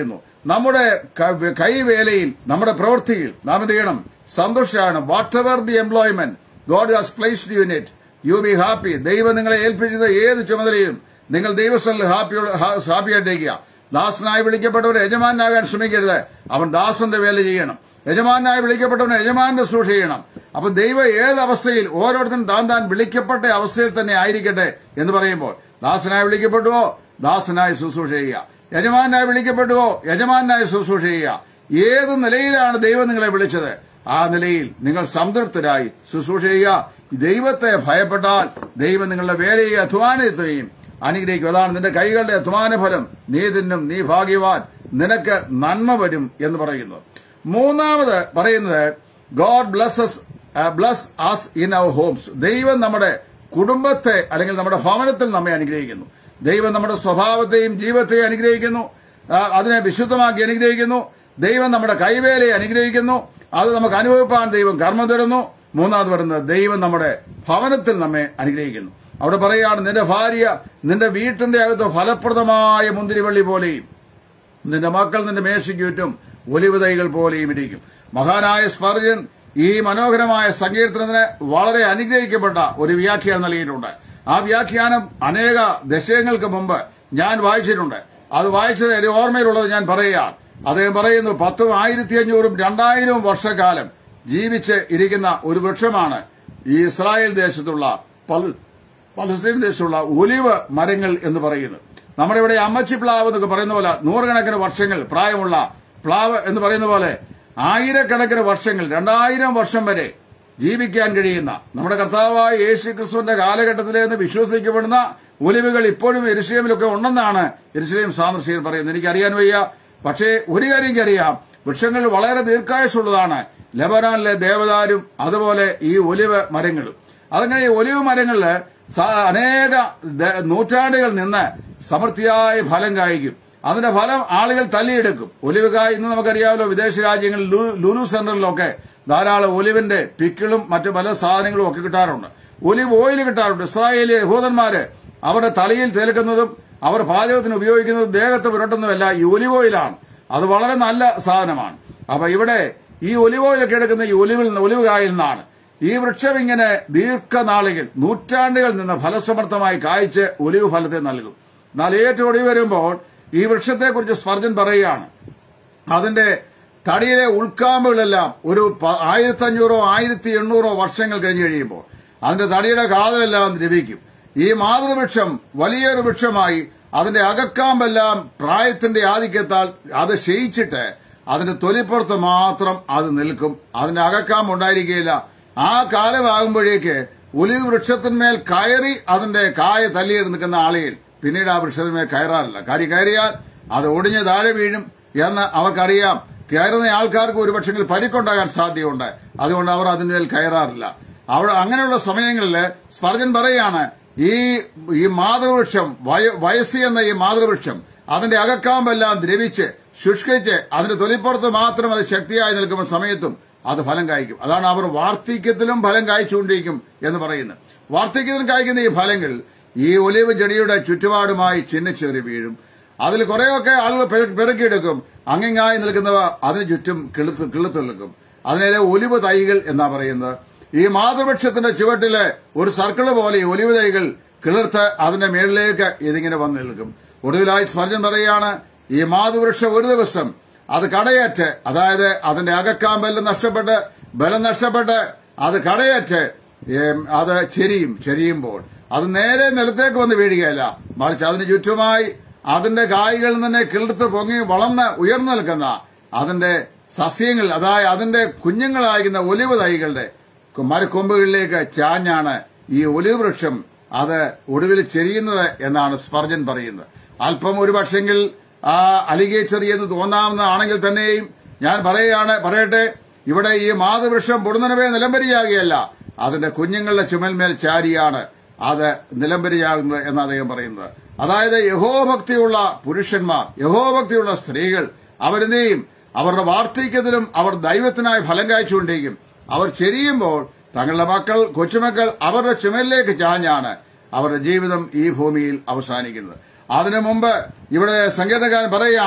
നമ്മുടെ ക- കൈവേലയിൽ നമ്മുടെ പ്രവൃത്തിയിൽ നാം എന്ത് ചെയ്യണം സന്തോഷമാണ് whatever the employment God has placed you in it you be happy ദൈവം നിങ്ങളെ ഏൽപ്പിച്ചത് ഏത് ചുമതലയും നിങ്ങൾ ദൈവസ്ഥലിൽ ഹാപ്പി ഹാപ്പി ആയിട്ടിരിക്കുക ദാസനായി വിളിക്കപ്പെട്ടവർ യജമാനാകാൻ ശ്രമിക്കരുത് അവൻ ദാസന്റെ വേല ചെയ്യണം യജമാനായി വിളിക്കപ്പെട്ടവൻ യജമാന്റെ സൂക്ഷ ചെയ്യണം അപ്പൊ ദൈവം ഏത് അവസ്ഥയിൽ ഓരോരുത്തരും താൻ താൻ വിളിക്കപ്പെട്ട അവസ്ഥയിൽ തന്നെ ആയിരിക്കട്ടെ എന്ന് പറയുമ്പോൾ ദാസനായി വിളിക്കപ്പെട്ടുവോ ദാസനായി ശുശ്രൂഷ ചെയ്യുക യജമാനായി വിളിക്കപ്പെട്ടുവോ യജമാനായി ശുശ്രൂഷ ചെയ്യുക ഏത് നിലയിലാണ് ദൈവം നിങ്ങളെ വിളിച്ചത് ആ നിലയിൽ നിങ്ങൾ സംതൃപ്തരായി ശുശ്രൂഷ ചെയ്യുക ദൈവത്തെ ഭയപ്പെട്ടാൽ ദൈവം നിങ്ങളുടെ വേലയെ അധ്വാനത്തെയും അനുഗ്രഹിക്കും അതാണ് നിന്റെ കൈകളുടെ അധ്വാന ഫലം നീ തിന്നും നീ ഭാഗ്യവാൻ നിനക്ക് നന്മ വരും എന്ന് പറയുന്നു മൂന്നാമത് പറയുന്നത് God blesses bless us in our homes ദൈവം നമ്മുടെ കുടുംബത്തെ അല്ലെങ്കിൽ നമ്മുടെ ഭവനത്തിൽ നമ്മെ അനുഗ്രഹിക്കുന്നു ദൈവം നമ്മുടെ സ്വഭാവത്തെയും ജീവിതത്തെയും അനുഗ്രഹിക്കുന്നു ആ, അതിനെ വിശുദ്ധമാക്കി അനുഗ്രഹിക്കുന്നു ദൈവം നമ്മുടെ കൈവേലയെ അനുഗ്രഹിക്കുന്നു അത് നമുക്ക് അനുഭവിപ്പാൻ ദൈവം കർമ്മം തരുന്നു മൂന്നാമത് പറയുന്നത് ദൈവം നമ്മുടെ ഭവനത്തിൽ നമ്മെ അനുഗ്രഹിക്കുന്നു അവിടെ പറയുകയാണ് നിന്റെ ഭാര്യ നിന്റെ വീട്ടിന്റെ അകത്ത് ഫലപ്രദമായ മുന്തിരിവള്ളി പോലെയും നിന്റെ മക്കൾ നിന്റെ മേശയ്ക്ക് ചുറ്റും ഒലിവ് തൈകൾ പോലെയും ഇരിക്കും മഹാനായ സ്പർജൻ ഈ മനോഹരമായ സങ്കീർത്തനത്തിന് വളരെ അനുഗ്രഹിക്കപ്പെട്ട ഒരു വ്യാഖ്യാനം നൽകിയിട്ടുണ്ട് ആ വ്യാഖ്യാനം അനേക ദശകങ്ങൾക്ക് മുമ്പ് ഞാൻ വായിച്ചിട്ടുണ്ട് അത് വായിച്ചത് എന്റെ ഓർമ്മയിലുള്ളത് ഞാൻ പറയുകയാണ് അദ്ദേഹം പറയുന്നു പത്തും ആയിരത്തി അഞ്ഞൂറും രണ്ടായിരവും വർഷക്കാലം ജീവിച്ച് ഇരിക്കുന്ന ഒരു വൃക്ഷമാണ് ഈ ഇസ്രായേൽ ദേശത്തുള്ള പല പലസ്തീൻ ദേശത്തുള്ള ഒലിവ് മരങ്ങൾ എന്ന് പറയുന്നത് നമ്മുടെ ഇവിടെ അമ്മച്ചി പ്ലാവ് എന്നൊക്കെ പറയുന്ന പോലെ നൂറുകണക്കിന് വർഷങ്ങൾ പ്രായമുള്ള പ്ലാവ് എന്ന് പറയുന്ന പോലെ ആയിരക്കണക്കിന് വർഷങ്ങൾ രണ്ടായിരം വർഷം വരെ ജീവിക്കാൻ കഴിയുന്ന നമ്മുടെ കർത്താവായ യേശു ക്രിസ്തുവിന്റെ കാലഘട്ടത്തിലെ എന്ന് വിശ്വസിക്കപ്പെടുന്ന ഒലിവുകൾ ഇപ്പോഴും എരുസലേമിലൊക്കെ ഉണ്ടെന്നാണ് എരുസലേം സാമർശികർ പറയുന്നത് എനിക്കറിയാൻ വയ്യ പക്ഷേ ഒരു കാര്യം എനിക്കറിയാം വൃക്ഷങ്ങൾ വളരെ ദീർഘായുസുള്ളതാണ് ലബനാനിലെ ദേവദാരും അതുപോലെ ഈ ഒലിവ് മരങ്ങളും അതങ്ങനെ ഈ ഒലിവ് മരങ്ങളില് സ- അനേക ദ- നൂറ്റാണ്ടുകൾ നിന്ന് സമൃദ്ധിയായ ഫലം കായ്ക്കും അതിന്റെ ഫലം ആളുകൾ തല്ലിയെടുക്കും ഒലിവ് കായ് ഇന്ന് നമുക്കറിയാമല്ലോ വിദേശ രാജ്യങ്ങളിൽ ലു- ലുലു സെന്ററിലൊക്കെ ധാരാളം ഒലിവിന്റെ പിക്കിളും മറ്റു പല സാധനങ്ങളും ഒക്കെ കിട്ടാറുണ്ട് ഒലിവ് ഓയിൽ കിട്ടാറുണ്ട് ഇസ്രായേലിയ യഹൂദന്മാര് അവരുടെ തലയിൽ തേൽക്കുന്നതും അവർ പാചകത്തിന് ഉപയോഗിക്കുന്നതും ദേഹത്ത് പുരട്ടുന്നതുമല്ല ഈ ഒലിവ് ഓയിലാണ് അത് വളരെ നല്ല സാധനമാണ് അപ്പൊ ഇവിടെ ഈ ഒലിവ് ഓയിലൊക്കെ എടുക്കുന്ന ഈ ഒലിവിൽ നിന്ന് ഒലിവ് കായിൽ നിന്നാണ് ഈ വൃക്ഷം ഇങ്ങനെ ദീർഘനാളുകൾ നൂറ്റാണ്ടുകൾ നിന്ന് ഫലസമർത്ഥമായി കായ്ച്ച് ഒലിവ് ഫലത്തെ നൽകും എന്നാൽ ഏറ്റവും ഒടുവിൽ വരുമ്പോൾ ഈ വൃക്ഷത്തെക്കുറിച്ച് സ്പർജൻ പറയുകയാണ് അതിന്റെ തടിയിലെ ഉൾക്കാമ്പുകളെല്ലാം ഒരു പ- ആയിരത്തി അഞ്ഞൂറോ ആയിരത്തി എണ്ണൂറോ വർഷങ്ങൾ കഴിഞ്ഞ് കഴിയുമ്പോൾ അതിന്റെ തടിയുടെ കാതലെല്ലാം ദ്രവിക്കും ഈ മാതൃവൃക്ഷം വലിയൊരു വൃക്ഷമായി അതിന്റെ അകക്കാമ്പെല്ലാം പ്രായത്തിന്റെ ആധിക്യത്താൽ അത് ക്ഷയിച്ചിട്ട് അതിന്റെ തൊലിപ്പുറത്ത് മാത്രം അത് നിൽക്കും അതിന്റെ അകക്കാമ്പ് ഉണ്ടായിരിക്കുകയില്ല ആ കാലമാകുമ്പോഴേക്ക് ഒലിവ് വൃക്ഷത്തിന്മേൽ കയറി അതിന്റെ കായ തല്ലിയിട്ട് നിൽക്കുന്ന ആളുകൾ പിന്നീട് ആ വൃക്ഷത്തിന്മേൽ കയറാറില്ല കാര്യം കയറിയാൽ അത് ഒടിഞ്ഞ് താഴെ വീഴും എന്ന് അവർക്കറിയാം കയറുന്ന ആൾക്കാർക്ക് ഒരു പക്ഷെങ്കിൽ പരിക്കുണ്ടാകാൻ സാധ്യതയുണ്ട് അതുകൊണ്ട് അവർ അതിന്റെ മേൽ കയറാറില്ല അവിടെ അങ്ങനെയുള്ള സമയങ്ങളിൽ സ്പർജൻ പറയാണ് ഈ ഈ മാതൃവൃക്ഷം വയ- വയസ്സി എന്ന ഈ മാതൃവൃക്ഷം അതിന്റെ അകക്കാമ്പെല്ലാം ദ്രവിച്ച് ശുഷ്കിച്ച് അതിന്റെ തൊലിപ്പുറത്ത് മാത്രം അത് ശക്തിയായി നിൽക്കുന്ന സമയത്തും അത് ഫലം കായ്ക്കും അതാണ് അവർ വാർദ്ധക്യത്തിലും ഫലം കായ്ച്ചുകൊണ്ടിരിക്കും എന്ന് പറയുന്നത് വാർദ്ധക്യത്തിലും കായ്ക്കുന്ന ഈ ഫലങ്ങൾ ഈ ഒലിവ് ചെടിയുടെ ചുറ്റുപാടുമായി ചിന്നച്ചേറി വീഴും അതിൽ കുറെയൊക്കെ ആളുകൾ പെരു- പെറുക്കിയെടുക്കും അങ്ങിങ്ങായി നിൽക്കുന്നവ അതിന് ചുറ്റും കിളുത്ത് കിളുത്ത് നിൽക്കും അതിനെ ഒലിവ് തൈകൾ എന്നാ പറയുന്നത് ഈ മാതൃവൃക്ഷത്തിന്റെ ചുവട്ടില് ഒരു സർക്കിള് പോലെ ഈ ഒലിവ് തൈകൾ കിളിർത്ത് അതിന്റെ മേളിലേക്ക് ഇതിങ്ങനെ വന്നു നിൽക്കും ഒടുവിലായി സ്പർജൻ പറയുകയാണ് ഈ മാതൃവൃക്ഷം ഒരു ദിവസം അത് കടയറ്റ് അതായത് അതിന്റെ അകക്കാമ്പെല്ലാം നഷ്ടപ്പെട്ട് ബലം നഷ്ടപ്പെട്ട് അത് കടയറ്റ് ഏം, അത് ചെരിയും ചെരിയുമ്പോൾ അത് നേരെ നിലത്തേക്ക് വന്ന് വീഴുകയല്ല മറിച്ച് അതിന് ചുറ്റുമായി അതിന്റെ കായ്കളിൽ നിന്ന് കിളിർത്ത് പൊങ്ങി വളർന്ന് ഉയർന്നു നിൽക്കുന്ന അതിന്റെ സസ്യങ്ങൾ അതായത് അതിന്റെ കുഞ്ഞുങ്ങളായിരിക്കുന്ന ഒലിവ് തൈകളുടെ മരക്കൊമ്പുകളിലേക്ക് ചാഞ്ഞാണ് ഈ ഒലിവ് വൃക്ഷം അത് ഒടുവിൽ ചെരിയുന്നത് എന്നാണ് സ്പർജൻ പറയുന്നത് അല്പം ഒരു പക്ഷെങ്കിൽ ആ അലിഗേച്ചർ എന്ന് തോന്നാവുന്നതാണെങ്കിൽ തന്നെയും ഞാൻ പറയുകയാണ് പറയട്ടെ ഇവിടെ ഈ മാതൃവൃക്ഷം പൊടുന്നനവേ നിലംപരിയാകുകയല്ല അതിന്റെ കുഞ്ഞുങ്ങളുടെ ചുമൽമേൽ ചാരിയാണ് അത് നിലംപരിയാകുന്നത് എന്ന് അദ്ദേഹം പറയുന്നത് അതായത് യഹോഭക്തിയുള്ള പുരുഷന്മാർ യഹോഭക്തിയുള്ള സ്ത്രീകൾ അവരെന്ത് ചെയ്യും അവരുടെ വാർദ്ധക്യത്തിലും അവർ ദൈവത്തിനായി ഫലം കായ്ച്ചുകൊണ്ടിരിക്കും അവർ ചെരിയുമ്പോൾ തങ്ങളുടെ മക്കൾ കൊച്ചുമക്കൾ അവരുടെ ചുമലിലേക്ക് ചാഞ്ഞാണ് അവരുടെ ജീവിതം ഈ ഭൂമിയിൽ അവസാനിക്കുന്നത് അതിനു മുമ്പ് ഇവിടെ സംഗീതകാരൻ പറയുകയാണ്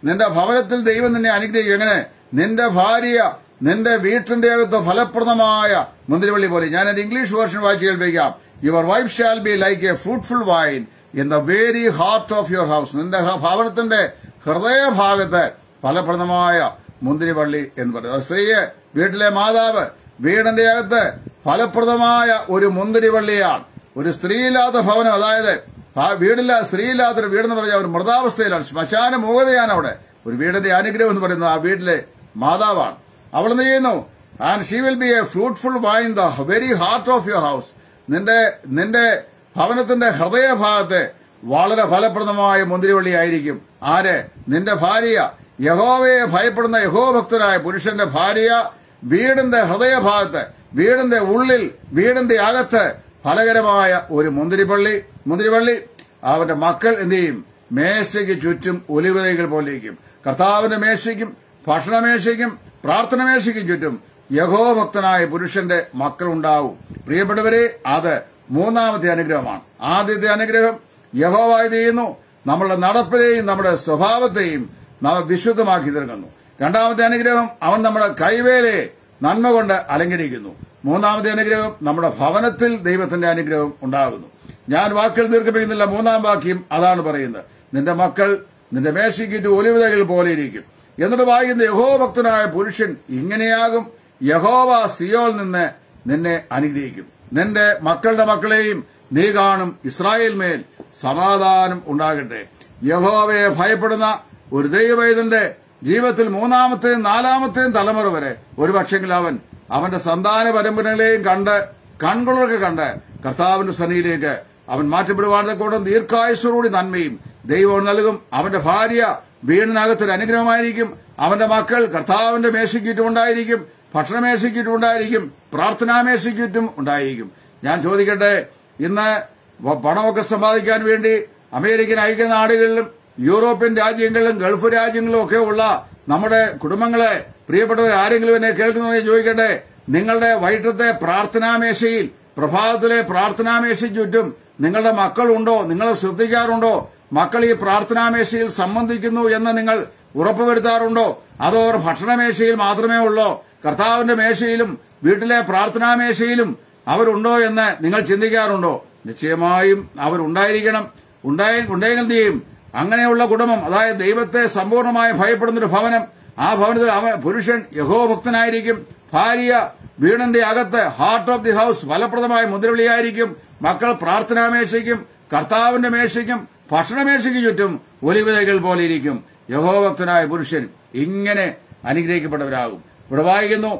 നിന്റെ ഭവനത്തിൽ ദൈവം നിന്നെ അനുഗ്രഹിക്കും എങ്ങനെ നിന്റെ ഭാര്യ നിന്റെ വീട്ടിന്റെ അകത്ത് ഫലപ്രദമായ മുന്തിരിവള്ളി പോലെ ഞാൻ എന്റെ ഇംഗ്ലീഷ് വേർഷൻ വായിച്ച് കേൾപ്പിക്കാം your wife shall be like a fruitful vine in the very heart of your house നിന്റെ ഹ- ഭവനത്തിന്റെ ഹൃദയഭാഗത്ത് ഫലപ്രദമായ മുന്തിരിവള്ളി എന്ന് പറയുന്നത് സ്ത്രീയെ വീട്ടിലെ മാതാവ് വീടിന്റെ അകത്ത് ഫലപ്രദമായ ഒരു മുന്തിരിവള്ളിയാണ് ഒരു സ്ത്രീയില്ലാത്ത ഭവനം അതായത് ആ വീടില്ല സ്ത്രീയില്ലാത്തൊരു വീടെന്ന് പറഞ്ഞാൽ ഒരു മൃതാവസ്ഥയിലാണ് ശ്മശാന മൂകതയാണ് അവിടെ ഒരു വീടിന്റെ അനുഗ്രഹം എന്ന് പറയുന്നത് ആ വീട്ടിലെ മാതാവാണ് അവൾ എന്ത് ചെയ്യുന്നു and she will be a fruitful vine the very heart of your house നിന്റെ നിന്റെ ഭവനത്തിന്റെ ഹൃദയഭാഗത്ത് വളരെ ഫലപ്രദമായ മുന്തിരിവള്ളിയായിരിക്കും ആര് നിന്റെ ഭാര്യ യഹോവയെ ഭയപ്പെടുന്ന യഹോഭക്തനായ പുരുഷന്റെ ഭാര്യ വീടിന്റെ ഹൃദയഭാഗത്ത് വീടിന്റെ ഉള്ളിൽ വീടിന്റെ അകത്ത് ഫലകരമായ ഒരു മുന്തിരിപ്പള്ളി മുന്തിരിവള്ളി അവന്റെ മക്കൾ എന്ത് ചെയ്യും മേശയ്ക്ക് ചുറ്റും ഒലിവതകൾ പോലെയിരിക്കും കർത്താവിന്റെ മേശയ്ക്കും ഭക്ഷണമേശയ്ക്കും പ്രാർത്ഥനമേശയ്ക്കും ചുറ്റും യഹോഭക്തനായ പുരുഷന്റെ മക്കൾ ഉണ്ടാവും പ്രിയപ്പെട്ടവരെ അത് മൂന്നാമത്തെ അനുഗ്രഹമാണ് ആദ്യത്തെ അനുഗ്രഹം യഹോവ ഇത് ചെയ്യുന്നു നമ്മുടെ നടപ്പിനെയും നമ്മുടെ സ്വഭാവത്തെയും നാം വിശുദ്ധമാക്കി തീർക്കുന്നു രണ്ടാമത്തെ അനുഗ്രഹം അവൻ നമ്മുടെ കൈവേലയെ നന്മ കൊണ്ട് അലങ്കരിക്കുന്നു മൂന്നാമത്തെ അനുഗ്രഹം നമ്മുടെ ഭവനത്തിൽ ദൈവത്തിന്റെ അനുഗ്രഹം ഉണ്ടാകുന്നു ഞാൻ വാക്കുകൾ ദീർഘിപ്പിക്കുന്നില്ല മൂന്നാം വാക്യം അതാണ് പറയുന്നത് നിന്റെ മക്കൾ നിന്റെ മേശയ്ക്കിട്ട് ഒലിവുതകൾ പോലെ ഇരിക്കും എന്നിട്ട് വായിക്കുന്ന യഹോഭക്തനായ പുരുഷൻ ഇങ്ങനെയാകും യഹോവ സിയോൽ നിന്ന് നിന്നെ അനുഗ്രഹിക്കും നിന്റെ മക്കളുടെ മക്കളെയും നീ കാണും ഇസ്രായേൽ മേൽ സമാധാനം ഉണ്ടാകട്ടെ യഹോവയെ ഭയപ്പെടുന്ന ഒരു ദൈവവേദന്റെ ജീവിതത്തിൽ മൂന്നാമത്തെയും നാലാമത്തെയും തലമുറ വരെ ഒരു പക്ഷെങ്കിൽ അവൻ അവന്റെ സന്താന പരമ്പരകളെയും കണ്ട് കൺകുളർക്ക് കണ്ട് കർത്താവിന്റെ സന്നിധിയിലേക്ക് അവൻ മാറ്റപ്പെടുവാനെ കൊണ്ട് ദീർഘായുസോടുകൂടി നന്മയും ദൈവം നൽകും അവന്റെ ഭാര്യ വീടിനകത്തൊരു അനുഗ്രഹമായിരിക്കും അവന്റെ മക്കൾ കർത്താവിന്റെ മേശയ്ക്കിറ്റും ഉണ്ടായിരിക്കും ഭക്ഷണമേശയ്ക്കിറ്റും ഉണ്ടായിരിക്കും പ്രാർത്ഥനാമേശയ്ക്കിറ്റും ഉണ്ടായിരിക്കും ഞാൻ ചോദിക്കട്ടെ ഇന്ന് വ- പണമൊക്കെ സമ്പാദിക്കാൻ വേണ്ടി അമേരിക്കൻ ഐക്യനാടുകളിലും യൂറോപ്യൻ രാജ്യങ്ങളിലും ഗൾഫ് രാജ്യങ്ങളിലും ഒക്കെ ഉള്ള നമ്മുടെ കുടുംബങ്ങളെ പ്രിയപ്പെട്ടവർ ആരെങ്കിലും എന്നെ കേൾക്കുന്നവരെ ചോദിക്കട്ടെ നിങ്ങളുടെ വൈകിട്ടത്തെ പ്രാർത്ഥനാമേശയിൽ പ്രഭാതത്തിലെ പ്രാർത്ഥനാമേശയ്ക്ക് ചുറ്റും നിങ്ങളുടെ മക്കളുണ്ടോ നിങ്ങൾ ശ്രദ്ധിക്കാറുണ്ടോ മക്കൾ ഈ പ്രാർത്ഥനാമേശയിൽ സംബന്ധിക്കുന്നു എന്ന് നിങ്ങൾ ഉറപ്പുവരുത്താറുണ്ടോ അതോ അവർ ഭക്ഷണമേശയിൽ മാത്രമേ ഉള്ളോ കർത്താവിന്റെ മേശയിലും വീട്ടിലെ പ്രാർത്ഥനാമേശയിലും അവരുണ്ടോ എന്ന് നിങ്ങൾ ചിന്തിക്കാറുണ്ടോ നിശ്ചയമായും അവരുണ്ടായിരിക്കണം ഉണ്ടായി ഉണ്ടെങ്കിൽ എന്ത് ചെയ്യും അങ്ങനെയുള്ള കുടുംബം അതായത് ദൈവത്തെ സമ്പൂർണ്ണമായി ഭയപ്പെടുന്ന ഒരു ഭവനം ആ ഭവനത്തിൽ അവൻ പുരുഷൻ യഹോഭക്തനായിരിക്കും ഭാര്യ വീടിന്റെ അകത്ത് ഹാർട്ട് ഓഫ് ദി ഹൌസ് ഫലപ്രദമായ മുദ്രവിളിയായിരിക്കും മക്കൾ പ്രാർത്ഥനാമേശയ്ക്കും കർത്താവിന്റെ മേശയ്ക്കും ഭക്ഷണമേശയ്ക്ക് ചുറ്റും ഒലിവിതകൾ പോലെ ഇരിക്കും യഹോഭക്തനായ പുരുഷൻ ഇങ്ങനെ അനുഗ്രഹിക്കപ്പെട്ടവരാകും ഇവിടെ വായിക്കുന്നു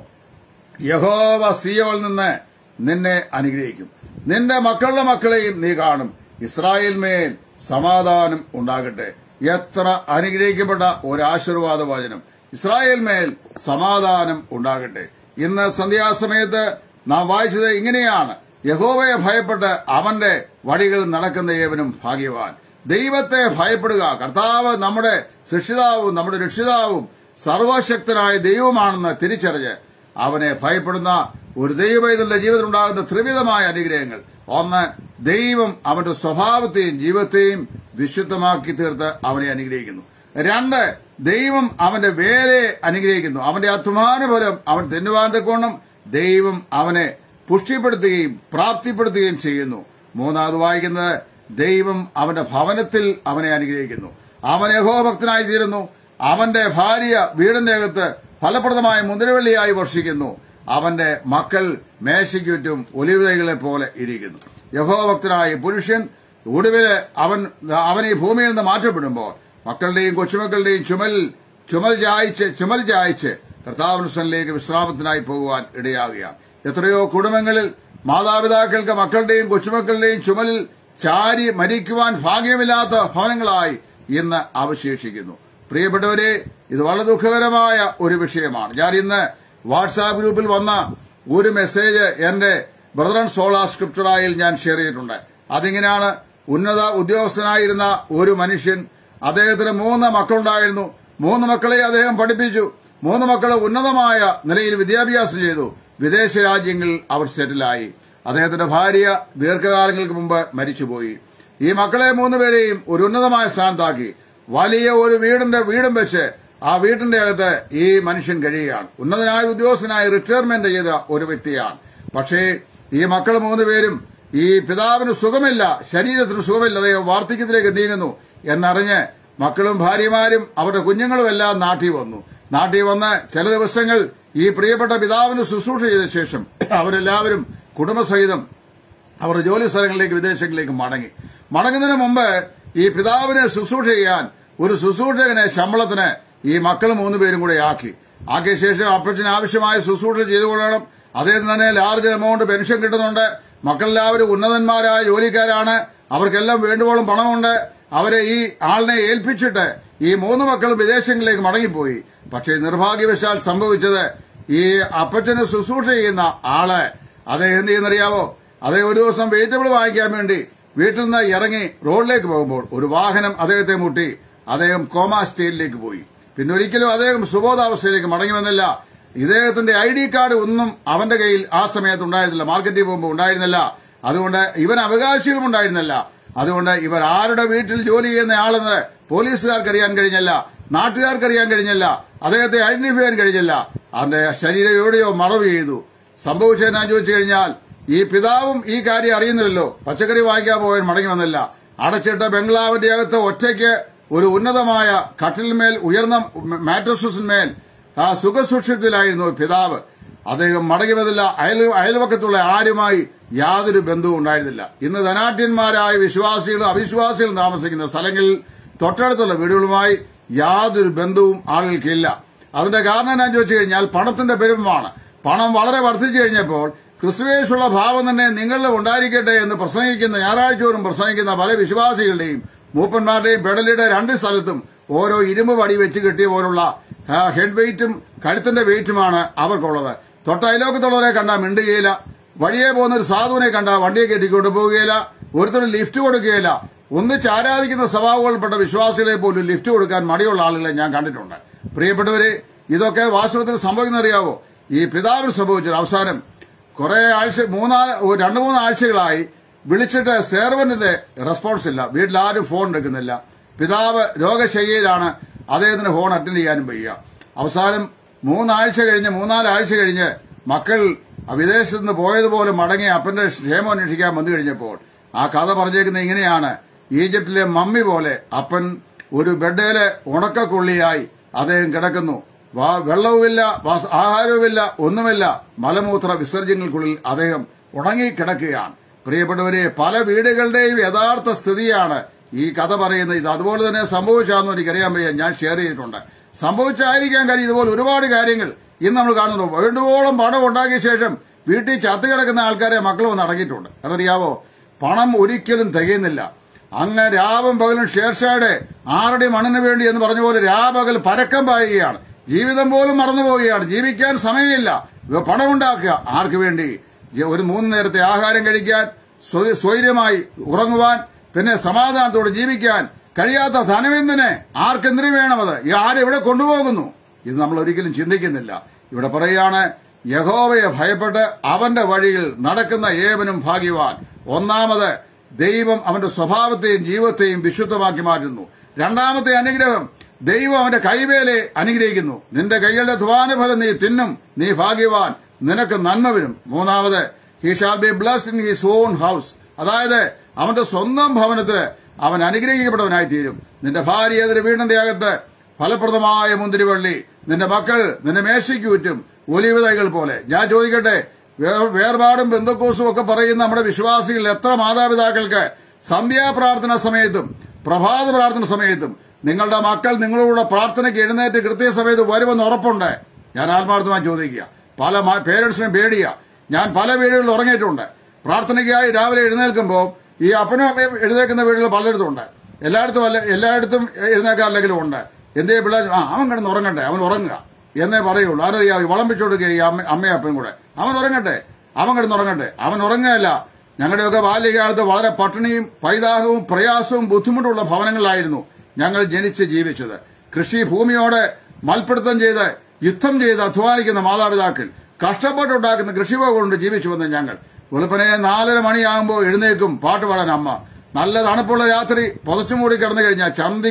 യഹോവ സിയോൽ നിന്ന് നിന്നെ അനുഗ്രഹിക്കും നിന്റെ മക്കളുടെ മക്കളെയും നീ കാണും ഇസ്രായേൽ മേൽ സമാധാനം ഉണ്ടാകട്ടെ എത്ര അനുഗ്രഹിക്കപ്പെട്ട ഒരു ആശീർവാദ വചനം ഇസ്രായേൽ മേൽ സമാധാനം ഉണ്ടാകട്ടെ ഇന്ന് സന്ധ്യാസമയത്ത് നാം വായിച്ചത് ഇങ്ങനെയാണ് യഹോവയെ ഭയപ്പെട്ട് അവന്റെ വഴികൾ നടക്കുന്ന ഏവനും ഭാഗ്യവാൻ ദൈവത്തെ ഭയപ്പെടുക കർത്താവ് നമ്മുടെ സൃഷ്ടിതാവും നമ്മുടെ രക്ഷിതാവും സർവശക്തനായ ദൈവമാണെന്ന് തിരിച്ചറിഞ്ഞ് അവനെ ഭയപ്പെടുന്ന ഒരു ദൈവത്തിന്റെ ജീവിതത്തിൽ ഉണ്ടാകുന്ന ത്രിവിധമായ അനുഗ്രഹങ്ങൾ ഒന്ന് ദൈവം അവന്റെ സ്വഭാവത്തെയും ജീവിതത്തെയും വിശുദ്ധമാക്കി തീർത്ത് അവനെ അനുഗ്രഹിക്കുന്നു രണ്ട് ദൈവം അവന്റെ വേലയെ അനുഗ്രഹിക്കുന്നു അവന്റെ അധ്വാന ഫലം അവൻ തിന്നുവാൻ കൊണ്ടും ദൈവം അവനെ പുഷ്ടിപ്പെടുത്തുകയും പ്രാപ്തിപ്പെടുത്തുകയും ചെയ്യുന്നു മൂന്നാമത് വായിക്കുന്നത് ദൈവം അവന്റെ ഭവനത്തിൽ അവനെ അനുഗ്രഹിക്കുന്നു അവൻ യഹോഭക്തനായി തീരുന്നു അവന്റെ ഭാര്യ വീടിന്റെ അകത്ത് ഫലപ്രദമായ മുന്തിരവള്ളിയായി വർഷിക്കുന്നു അവന്റെ മക്കൾ മേശയ്ക്കുറ്റും ഒലിവിലകളെ പോലെ ഇരിക്കുന്നു യഹോഭക്തനായ പുരുഷൻ ഒടുവില് അവൻ അവൻ ഈ ഭൂമിയിൽ നിന്ന് മാറ്റപ്പെടുമ്പോൾ മക്കളുടെയും കൊച്ചുമക്കളുടെയും ചുമൽ ചുമൽ ചായച്ച് ചുമൽ ചായച്ച് കർത്താവിനുസനിലേക്ക് വിശ്രാമത്തിനായി പോകുവാൻ ഇടയാകുകയാണ് എത്രയോ കുടുംബങ്ങളിൽ മാതാപിതാക്കൾക്ക് മക്കളുടെയും കൊച്ചുമക്കളുടെയും ചുമലിൽ ചാരി മരിക്കുവാൻ ഭാഗ്യമില്ലാത്ത ഭവനങ്ങളായി ഇന്ന് അവശേഷിക്കുന്നു പ്രിയപ്പെട്ടവരെ ഇത് വളരെ ദുഃഖകരമായ ഒരു വിഷയമാണ് ഞാൻ ഇന്ന് വാട്സാപ്പ് ഗ്രൂപ്പിൽ വന്ന ഒരു മെസ്സേജ് എന്റെ ബ്രദറൻ സോളാ സ്ക്രിപ്റ്ററായിൽ ഞാൻ ഷെയർ ചെയ്തിട്ടുണ്ട് അതിങ്ങനെയാണ് ഉന്നത ഉദ്യോഗസ്ഥനായിരുന്ന ഒരു മനുഷ്യൻ അദ്ദേഹത്തിന് മൂന്ന് മക്കളുണ്ടായിരുന്നു മൂന്ന് മക്കളെ അദ്ദേഹം പഠിപ്പിച്ചു മൂന്ന് മക്കൾ ഉന്നതമായ നിലയിൽ വിദ്യാഭ്യാസം ചെയ്തു വിദേശ രാജ്യങ്ങളിൽ അവർ സെറ്റിലായി അദ്ദേഹത്തിന്റെ ഭാര്യ ദീർഘകാലങ്ങൾക്ക് മുമ്പ് മരിച്ചുപോയി ഈ മക്കളെ മൂന്നുപേരെയും ഒരു ഉന്നതമായ സ്ഥാനത്താക്കി വലിയ ഒരു വീടിന്റെ വീടും വെച്ച് ആ വീട്ടിന്റെ അകത്ത് ഈ മനുഷ്യൻ കഴിയുകയാണ് ഉന്നതനായ ഉദ്യോഗസ്ഥനായി റിട്ടയർമെന്റ് ചെയ്ത ഒരു വ്യക്തിയാണ് പക്ഷേ ഈ മക്കൾ മൂന്നുപേരും ഈ പിതാവിന് സുഖമില്ല ശരീരത്തിന് സുഖമില്ല അദ്ദേഹം വാർദ്ധക്യത്തിലേക്ക് നീങ്ങുന്നു എന്നറിഞ്ഞ് മക്കളും ഭാര്യമാരും അവരുടെ കുഞ്ഞുങ്ങളും എല്ലാം നാട്ടിൽ വന്നു നാട്ടിൽ വന്ന് ചില ദിവസങ്ങൾ ഈ പ്രിയപ്പെട്ട പിതാവിന് ശുശ്രൂഷ ചെയ്ത ശേഷം അവരെല്ലാവരും കുടുംബസഹിതം അവരുടെ ജോലി സ്ഥലങ്ങളിലേക്ക് വിദേശങ്ങളിലേക്ക് മടങ്ങി മടങ്ങുന്നതിന് മുമ്പ് ഈ പിതാവിനെ ശുശ്രൂഷ ചെയ്യാൻ ഒരു ശുശ്രൂഷകനെ ശമ്പളത്തിന് ഈ മക്കൾ മൂന്നുപേരും കൂടെ ആക്കി ആക്കിയ ശേഷം അപ്പച്ചന് ആവശ്യമായ ശുശ്രൂഷ ചെയ്തുകൊള്ളണം അദ്ദേഹത്തിന് തന്നെ ലാർജ് എമൗണ്ട് പെൻഷൻ കിട്ടുന്നുണ്ട് മക്കളെല്ലാവരും ഉന്നതന്മാരായ ജോലിക്കാരാണ് അവർക്കെല്ലാം വേണ്ടുവോളം പണമുണ്ട് അവരെ ഈ ആളിനെ ഏൽപ്പിച്ചിട്ട് ഈ മൂന്ന് മക്കളും വിദേശങ്ങളിലേക്ക് മടങ്ങിപ്പോയി പക്ഷേ നിർഭാഗ്യവശാൽ സംഭവിച്ചത് ഈ അപ്പച്ചന് ശുശ്രൂഷ ചെയ്യുന്ന ആള് അദ്ദേഹം എന്ത് ചെയ്യുന്നറിയാവോ അദ്ദേഹം ഒരു ദിവസം വെജിറ്റബിൾ വാങ്ങിക്കാൻ വേണ്ടി വീട്ടിൽ നിന്ന് ഇറങ്ങി റോഡിലേക്ക് പോകുമ്പോൾ ഒരു വാഹനം അദ്ദേഹത്തെ മുട്ടി അദ്ദേഹം കോമ സ്റ്റേറ്റിലേക്ക് പോയി പിന്നെ ഒരിക്കലും അദ്ദേഹം സുബോധാവസ്ഥയിലേക്ക് മടങ്ങി വന്നില്ല ഇദ്ദേഹത്തിന്റെ ഐ ഡി കാർഡ് ഒന്നും അവന്റെ കയ്യിൽ ആ സമയത്ത് ഉണ്ടായിരുന്നില്ല മാർക്കറ്റിൽ പോകുമ്പോൾ ഉണ്ടായിരുന്നില്ല അതുകൊണ്ട് ഇവൻ അവകാശികളും ഉണ്ടായിരുന്നില്ല അതുകൊണ്ട് ഇവർ ആരുടെ വീട്ടിൽ ജോലി ചെയ്യുന്ന ആളെന്ന് പോലീസുകാർക്ക് അറിയാൻ കഴിഞ്ഞില്ല നാട്ടുകാർക്ക് അറിയാൻ കഴിഞ്ഞില്ല അദ്ദേഹത്തെ ഐഡന്റിഫൈ ചെയ്യാൻ കഴിഞ്ഞില്ല അവന്റെ ശരീരം എവിടെയോ മറവ് ചെയ്തു സംഭവിച്ചതെന്നാ ചോദിച്ചു കഴിഞ്ഞാൽ ഈ പിതാവും ഈ കാര്യം അറിയുന്നില്ലല്ലോ പച്ചക്കറി വാങ്ങിക്കാൻ പോകാൻ മടങ്ങി വന്നില്ല അടച്ചിട്ട ബംഗ്ലാവിന്റെ അകത്ത് ഒറ്റയ്ക്ക് ഒരു ഉന്നതമായ കട്ടിലിന്മേൽ ഉയർന്ന മാട്രസിന്മേൽ ആ സുഖസുഷിത്തിലായിരുന്നു പിതാവ് അദ്ദേഹം മടങ്ങി വന്നില്ല അയൽ അയൽവക്കത്തുള്ള ആരുമായി യാതൊരു ബന്ധവും ഉണ്ടായിരുന്നില്ല ഇന്ന് ധനാഢ്യന്മാരായ വിശ്വാസികളും അവിശ്വാസികളും താമസിക്കുന്ന സ്ഥലങ്ങളിൽ തൊട്ടടുത്തുള്ള വീടുകളുമായി യാതൊരു ബന്ധവും ആളുകൾക്കില്ല അതിന്റെ കാരണം ഞാൻ ചോദിച്ചു കഴിഞ്ഞാൽ പണത്തിന്റെ പെരുമമാണ് പണം വളരെ വർദ്ധിച്ചു കഴിഞ്ഞപ്പോൾ ക്രിസ്തുവേശുള്ള ഭാവം തന്നെ നിങ്ങളിൽ ഉണ്ടായിരിക്കട്ടെ എന്ന് പ്രസംഗിക്കുന്ന ഞായറാഴ്ച തോറും പ്രസംഗിക്കുന്ന പല വിശ്വാസികളുടെയും മൂപ്പന്മാരുടെയും പെടലിയുടെ രണ്ട് സ്ഥലത്തും ഓരോ ഇരുമ്പ് വടി വെച്ച് കെട്ടിയ പോലുള്ള ആ, ഹെഡ് വെയിറ്റും കഴുത്തിന്റെ വെയിറ്റുമാണ് അവർക്കുള്ളത് തൊട്ട അയലോക്കത്തുള്ളവരെ കണ്ടാൽ മിണ്ടുകയില്ല വഴിയെ പോകുന്ന ഒരു സാധുവിനെ കണ്ടാൽ വണ്ടിയെ കയറ്റിക്കൊണ്ട് പോവുകയില്ല ഒരുത്തരും ലിഫ്റ്റ് കൊടുക്കുകയില്ല ഒന്നിച്ച് ആരാധിക്കുന്ന സ്വഭാവങ്ങളിൽപ്പെട്ട വിശ്വാസികളെ പോലും ലിഫ്റ്റ് കൊടുക്കാൻ മടിയുള്ള ആളുകളെ ഞാൻ കണ്ടിട്ടുണ്ട് പ്രിയപ്പെട്ടവരെ ഇതൊക്കെ വാസ്തവത്തിൽ സംഭവിക്കുന്നറിയാവോ ഈ പിതാവിന് സംഭവിച്ചത് അവസാനം കുറെ ആഴ്ച മൂന്നാല് ഒരു രണ്ടു മൂന്ന് ആഴ്ചകളായി വിളിച്ചിട്ട് സേർവന്റിന്റെ റെസ്പോൺസ് ഇല്ല വീട്ടിൽ ആരും ഫോൺ എടുക്കുന്നില്ല പിതാവ് രോഗശയ്യയിലാണ് അദ്ദേഹത്തിന് ഫോൺ അറ്റൻഡ് ചെയ്യാനും വയ്യ അവസാനം മൂന്നാഴ്ച കഴിഞ്ഞ് മൂന്നാലാഴ്ച കഴിഞ്ഞ് മക്കൾ വിദേശത്ത് നിന്ന് പോയതുപോലെ മടങ്ങി അപ്പന്റെ ക്ഷേമം അന്വേഷിക്കാൻ വന്നു കഴിഞ്ഞപ്പോൾ ആ കഥ പറഞ്ഞേക്കുന്നത് ഇങ്ങനെയാണ് ഈജിപ്തിലെ മമ്മി പോലെ അപ്പൻ ഒരു ബെഡേല് ഉണക്കക്കൊള്ളിയായി അദ്ദേഹം കിടക്കുന്നു വാ- വെള്ളവുമില്ല വാസ- ആഹാരവുമില്ല ഒന്നുമില്ല മലമൂത്ര വിസർജ്യങ്ങൾക്കുള്ളിൽ അദ്ദേഹം ഉണങ്ങി കിടക്കുകയാണ് പ്രിയപ്പെട്ടവരെ പല വീടുകളുടെയും യഥാർത്ഥ സ്ഥിതിയാണ് ഈ കഥ പറയുന്നത് ഇത് അതുപോലെ തന്നെ സംഭവിച്ചാന്ന് എനിക്കറിയാൻ വയ്യ ഞാൻ ഷെയർ ചെയ്തിട്ടുണ്ട് സംഭവിച്ചായിരിക്കാൻ കാര്യം ഇതുപോലെ ഒരുപാട് കാര്യങ്ങൾ ഇന്ന് നമ്മൾ കാണുന്നു വേണ്ടുവോളം പണം ഉണ്ടാക്കിയ ശേഷം വീട്ടിൽ ചത്തു കിടക്കുന്ന ആൾക്കാരെ മക്കൾ വന്ന് അടങ്ങിയിട്ടുണ്ട് അറിയാവോ പണം ഒരിക്കലും തികയുന്നില്ല അങ്ങ് രാവും പകലും ഷേർഷായുടെ ആറടി മണ്ണിന് വേണ്ടി എന്ന് പറഞ്ഞ പോലെ രാപകൽ പരക്കം പായുകയാണ് ജീവിതം പോലും മറന്നുപോവുകയാണ് ജീവിക്കാൻ സമയമില്ല ഇവ പണമുണ്ടാക്കുക ആർക്ക് വേണ്ടി ജ- ഒരു മൂന്ന് നേരത്തെ ആഹാരം കഴിക്കാൻ സ്വ- സ്വൈര്യമായി ഉറങ്ങുവാൻ പിന്നെ സമാധാനത്തോടെ ജീവിക്കാൻ കഴിയാത്ത ധനമെന്തിന് ആർക്കെന്തിനു വേണമത് ഈ ആരെവിടെ കൊണ്ടുപോകുന്നു ഇത് നമ്മൾ ഒരിക്കലും ചിന്തിക്കുന്നില്ല ഇവിടെ പറയാണ് യഹോവയെ ഭയപ്പെട്ട് അവന്റെ വഴിയിൽ നടക്കുന്ന ഏവനും ഭാഗ്യവാൻ ഒന്നാമത് ദൈവം അവന്റെ സ്വഭാവത്തെയും ജീവിതത്തെയും വിശുദ്ധമാക്കി മാറ്റുന്നു രണ്ടാമത്തെ അനുഗ്രഹം ദൈവം അവന്റെ കൈവേലെ അനുഗ്രഹിക്കുന്നു നിന്റെ കൈകളുടെ ധ്വാനഫലം നീ തിന്നും നീ ഭാഗ്യവാൻ നിനക്ക് നന്മ വരും മൂന്നാമത് he shall be blessed in his own house അതായത് അവന്റെ സ്വന്തം ഭവനത്തിന് അവൻ അനുഗ്രഹിക്കപ്പെട്ടവനായി തീരും നിന്റെ ഭാര്യ അതിന്റെ വീടിന്റെ അകത്ത് ഫലപ്രദമായ മുന്തിരിവള്ളി നിന്റെ മക്കൾ നിന്റെ മേശയ്ക്ക് ചുറ്റും ഒലിവ് തൈകൾ പോലെ ഞാൻ ചോദിക്കട്ടെ വേ- വേർപാടും ബന്ധുക്കോസും ഒക്കെ പറയുന്ന നമ്മുടെ വിശ്വാസികൾ എത്ര മാതാപിതാക്കൾക്ക് സന്ധ്യാപ്രാർത്ഥന സമയത്തും പ്രഭാത പ്രാർത്ഥന സമയത്തും നിങ്ങളുടെ മക്കൾ നിങ്ങളോട് പ്രാർത്ഥനയ്ക്ക് എഴുന്നേറ്റ് കൃത്യസമയത്ത് വരുമെന്ന് ഉറപ്പുണ്ട് ഞാൻ ആത്മാർത്ഥമായി ചോദിക്കുക പല പേരൻസിനും പേടിയാ ഞാൻ പല വീടുകളിൽ ഉറങ്ങിയിട്ടുണ്ട് പ്രാർത്ഥനയ്ക്കായി രാവിലെ എഴുന്നേൽക്കുമ്പോൾ ഈ അപ്പനും അമ്മയും എഴുന്നേൽക്കുന്ന വീടുകൾ പലയിടത്തും ഉണ്ട് എല്ലായിടത്തും അല്ല എല്ലായിടത്തും എഴുന്നേക്കാറില്ലെങ്കിലും ഉണ്ട് എന്തേ പിള്ളേർ ആ അവൻ കിടന്ന് ഉറങ്ങട്ടെ അവൻ ഉറങ്ങുക എന്നേ പറയുള്ളൂ ആരറിയാം വിളമ്പിച്ചു കൊടുക്കുക ഈ അമ്മ അമ്മയും അപ്പനും കൂടെ അവൻ ഉറങ്ങട്ടെ അവൻ കിടന്ന് ഉറങ്ങട്ടെ അവൻ ഉറങ്ങുകയല്ല ഞങ്ങളുടെയൊക്കെ ബാല്യകാലത്ത് വളരെ പട്ടിണിയും പൈതാഹവും പ്രയാസവും ബുദ്ധിമുട്ടുള്ള ഭവനങ്ങളിലായിരുന്നു ഞങ്ങൾ ജനിച്ച് ജീവിച്ചത് കൃഷി ഭൂമിയോട് മൽപ്പിടുത്തം ചെയ്ത് യുദ്ധം ചെയ്ത് അധ്വാനിക്കുന്ന മാതാപിതാക്കൾ കഷ്ടപ്പെട്ടുണ്ടാക്കുന്ന കൃഷിഭോഗം കൊണ്ട് ജീവിച്ചു വന്ന ഞങ്ങൾ വെളുപ്പനെ നാലര മണിയാകുമ്പോൾ എഴുന്നേക്കും പാട്ട് പാടാൻ അമ്മ നല്ല തണുപ്പുള്ള രാത്രി പുതച്ചുമൂടി കിടന്നു കഴിഞ്ഞാൽ ചന്തിക്ക്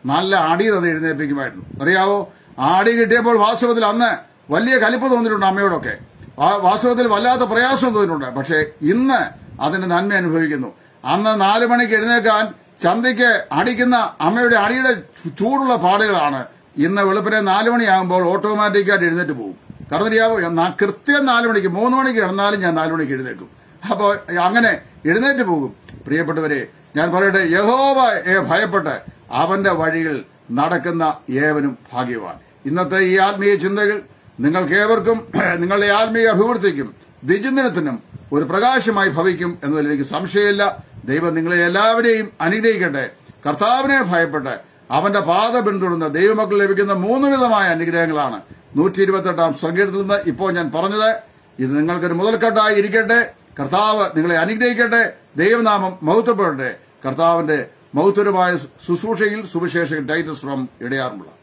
നല്ല അടി അത് എഴുന്നേൽപ്പിക്കുമായിരുന്നു അറിയാവോ ആടി കിട്ടിയപ്പോൾ വാസ്തവത്തിൽ അന്ന് വലിയ കലിപ്പ് തോന്നിയിട്ടുണ്ട് അമ്മയോടൊക്കെ ആ വാസ്തവത്തിൽ വല്ലാത്ത പ്രയാസം തോന്നിയിട്ടുണ്ട് പക്ഷേ ഇന്ന് അതിന്റെ നന്മ അനുഭവിക്കുന്നു അന്ന് നാലു മണിക്ക് എഴുന്നേക്കാൻ ചന്തയ്ക്ക് അടിക്കുന്ന അമ്മയുടെ അടിയുടെ ചൂടുള്ള പാടുകളാണ് ഇന്ന് വെളുപ്പിനെ നാലു മണിയാകുമ്പോൾ ഓട്ടോമാറ്റിക്കായിട്ട് എഴുന്നേറ്റ് പോകും കാരണം അറിയാവോ നാ- കൃത്യം നാലു മണിക്ക് മൂന്ന് മണിക്ക് കിടന്നാലും ഞാൻ നാലു മണിക്ക് എഴുന്നേക്കും അപ്പോൾ അങ്ങനെ എഴുന്നേറ്റ് പോകും പ്രിയപ്പെട്ടവരെ ഞാൻ പറയട്ടെ യഹോവയെ ഭയപ്പെട്ട് അവന്റെ വഴികൾ നടക്കുന്ന ഏവനും ഭാഗ്യവാൻ ഇന്നത്തെ ഈ ആത്മീയ ചിന്തകൾ നിങ്ങൾക്ക് ഏവർക്കും നിങ്ങളുടെ ആത്മീയ അഭിവൃദ്ധിക്കും വിചിന്തനത്തിനും ഒരു പ്രകാശമായി ഭവിക്കും എന്നതിൽ എനിക്ക് സംശയമില്ല ദൈവം നിങ്ങളെ എല്ലാവരെയും അനുഗ്രഹിക്കട്ടെ കർത്താവിനെ ഭയപ്പെട്ട് അവന്റെ പാത പിന്തുടർന്ന് ദൈവമക്കൾ ലഭിക്കുന്ന മൂന്ന് വിധമായ അനുഗ്രഹങ്ങളാണ് നൂറ്റി ഇരുപത്തെട്ടാം സങ്കീർത്തത്തിൽ നിന്ന് ഇപ്പോൾ ഞാൻ പറഞ്ഞത് ഇത് നിങ്ങൾക്കൊരു മുതൽക്കെട്ടായി ഇരിക്കട്ടെ കർത്താവ് നിങ്ങളെ അനുഗ്രഹിക്കട്ടെ ദൈവനാമം മഹത്വപ്പെടട്ടെ കർത്താവിന്റെ മഹത്വരമായ ശുശ്രൂഷയിൽ സുവിശേഷകൻ ടൈറ്റസ് ഫ്രം ഇടയാറുമുള്ള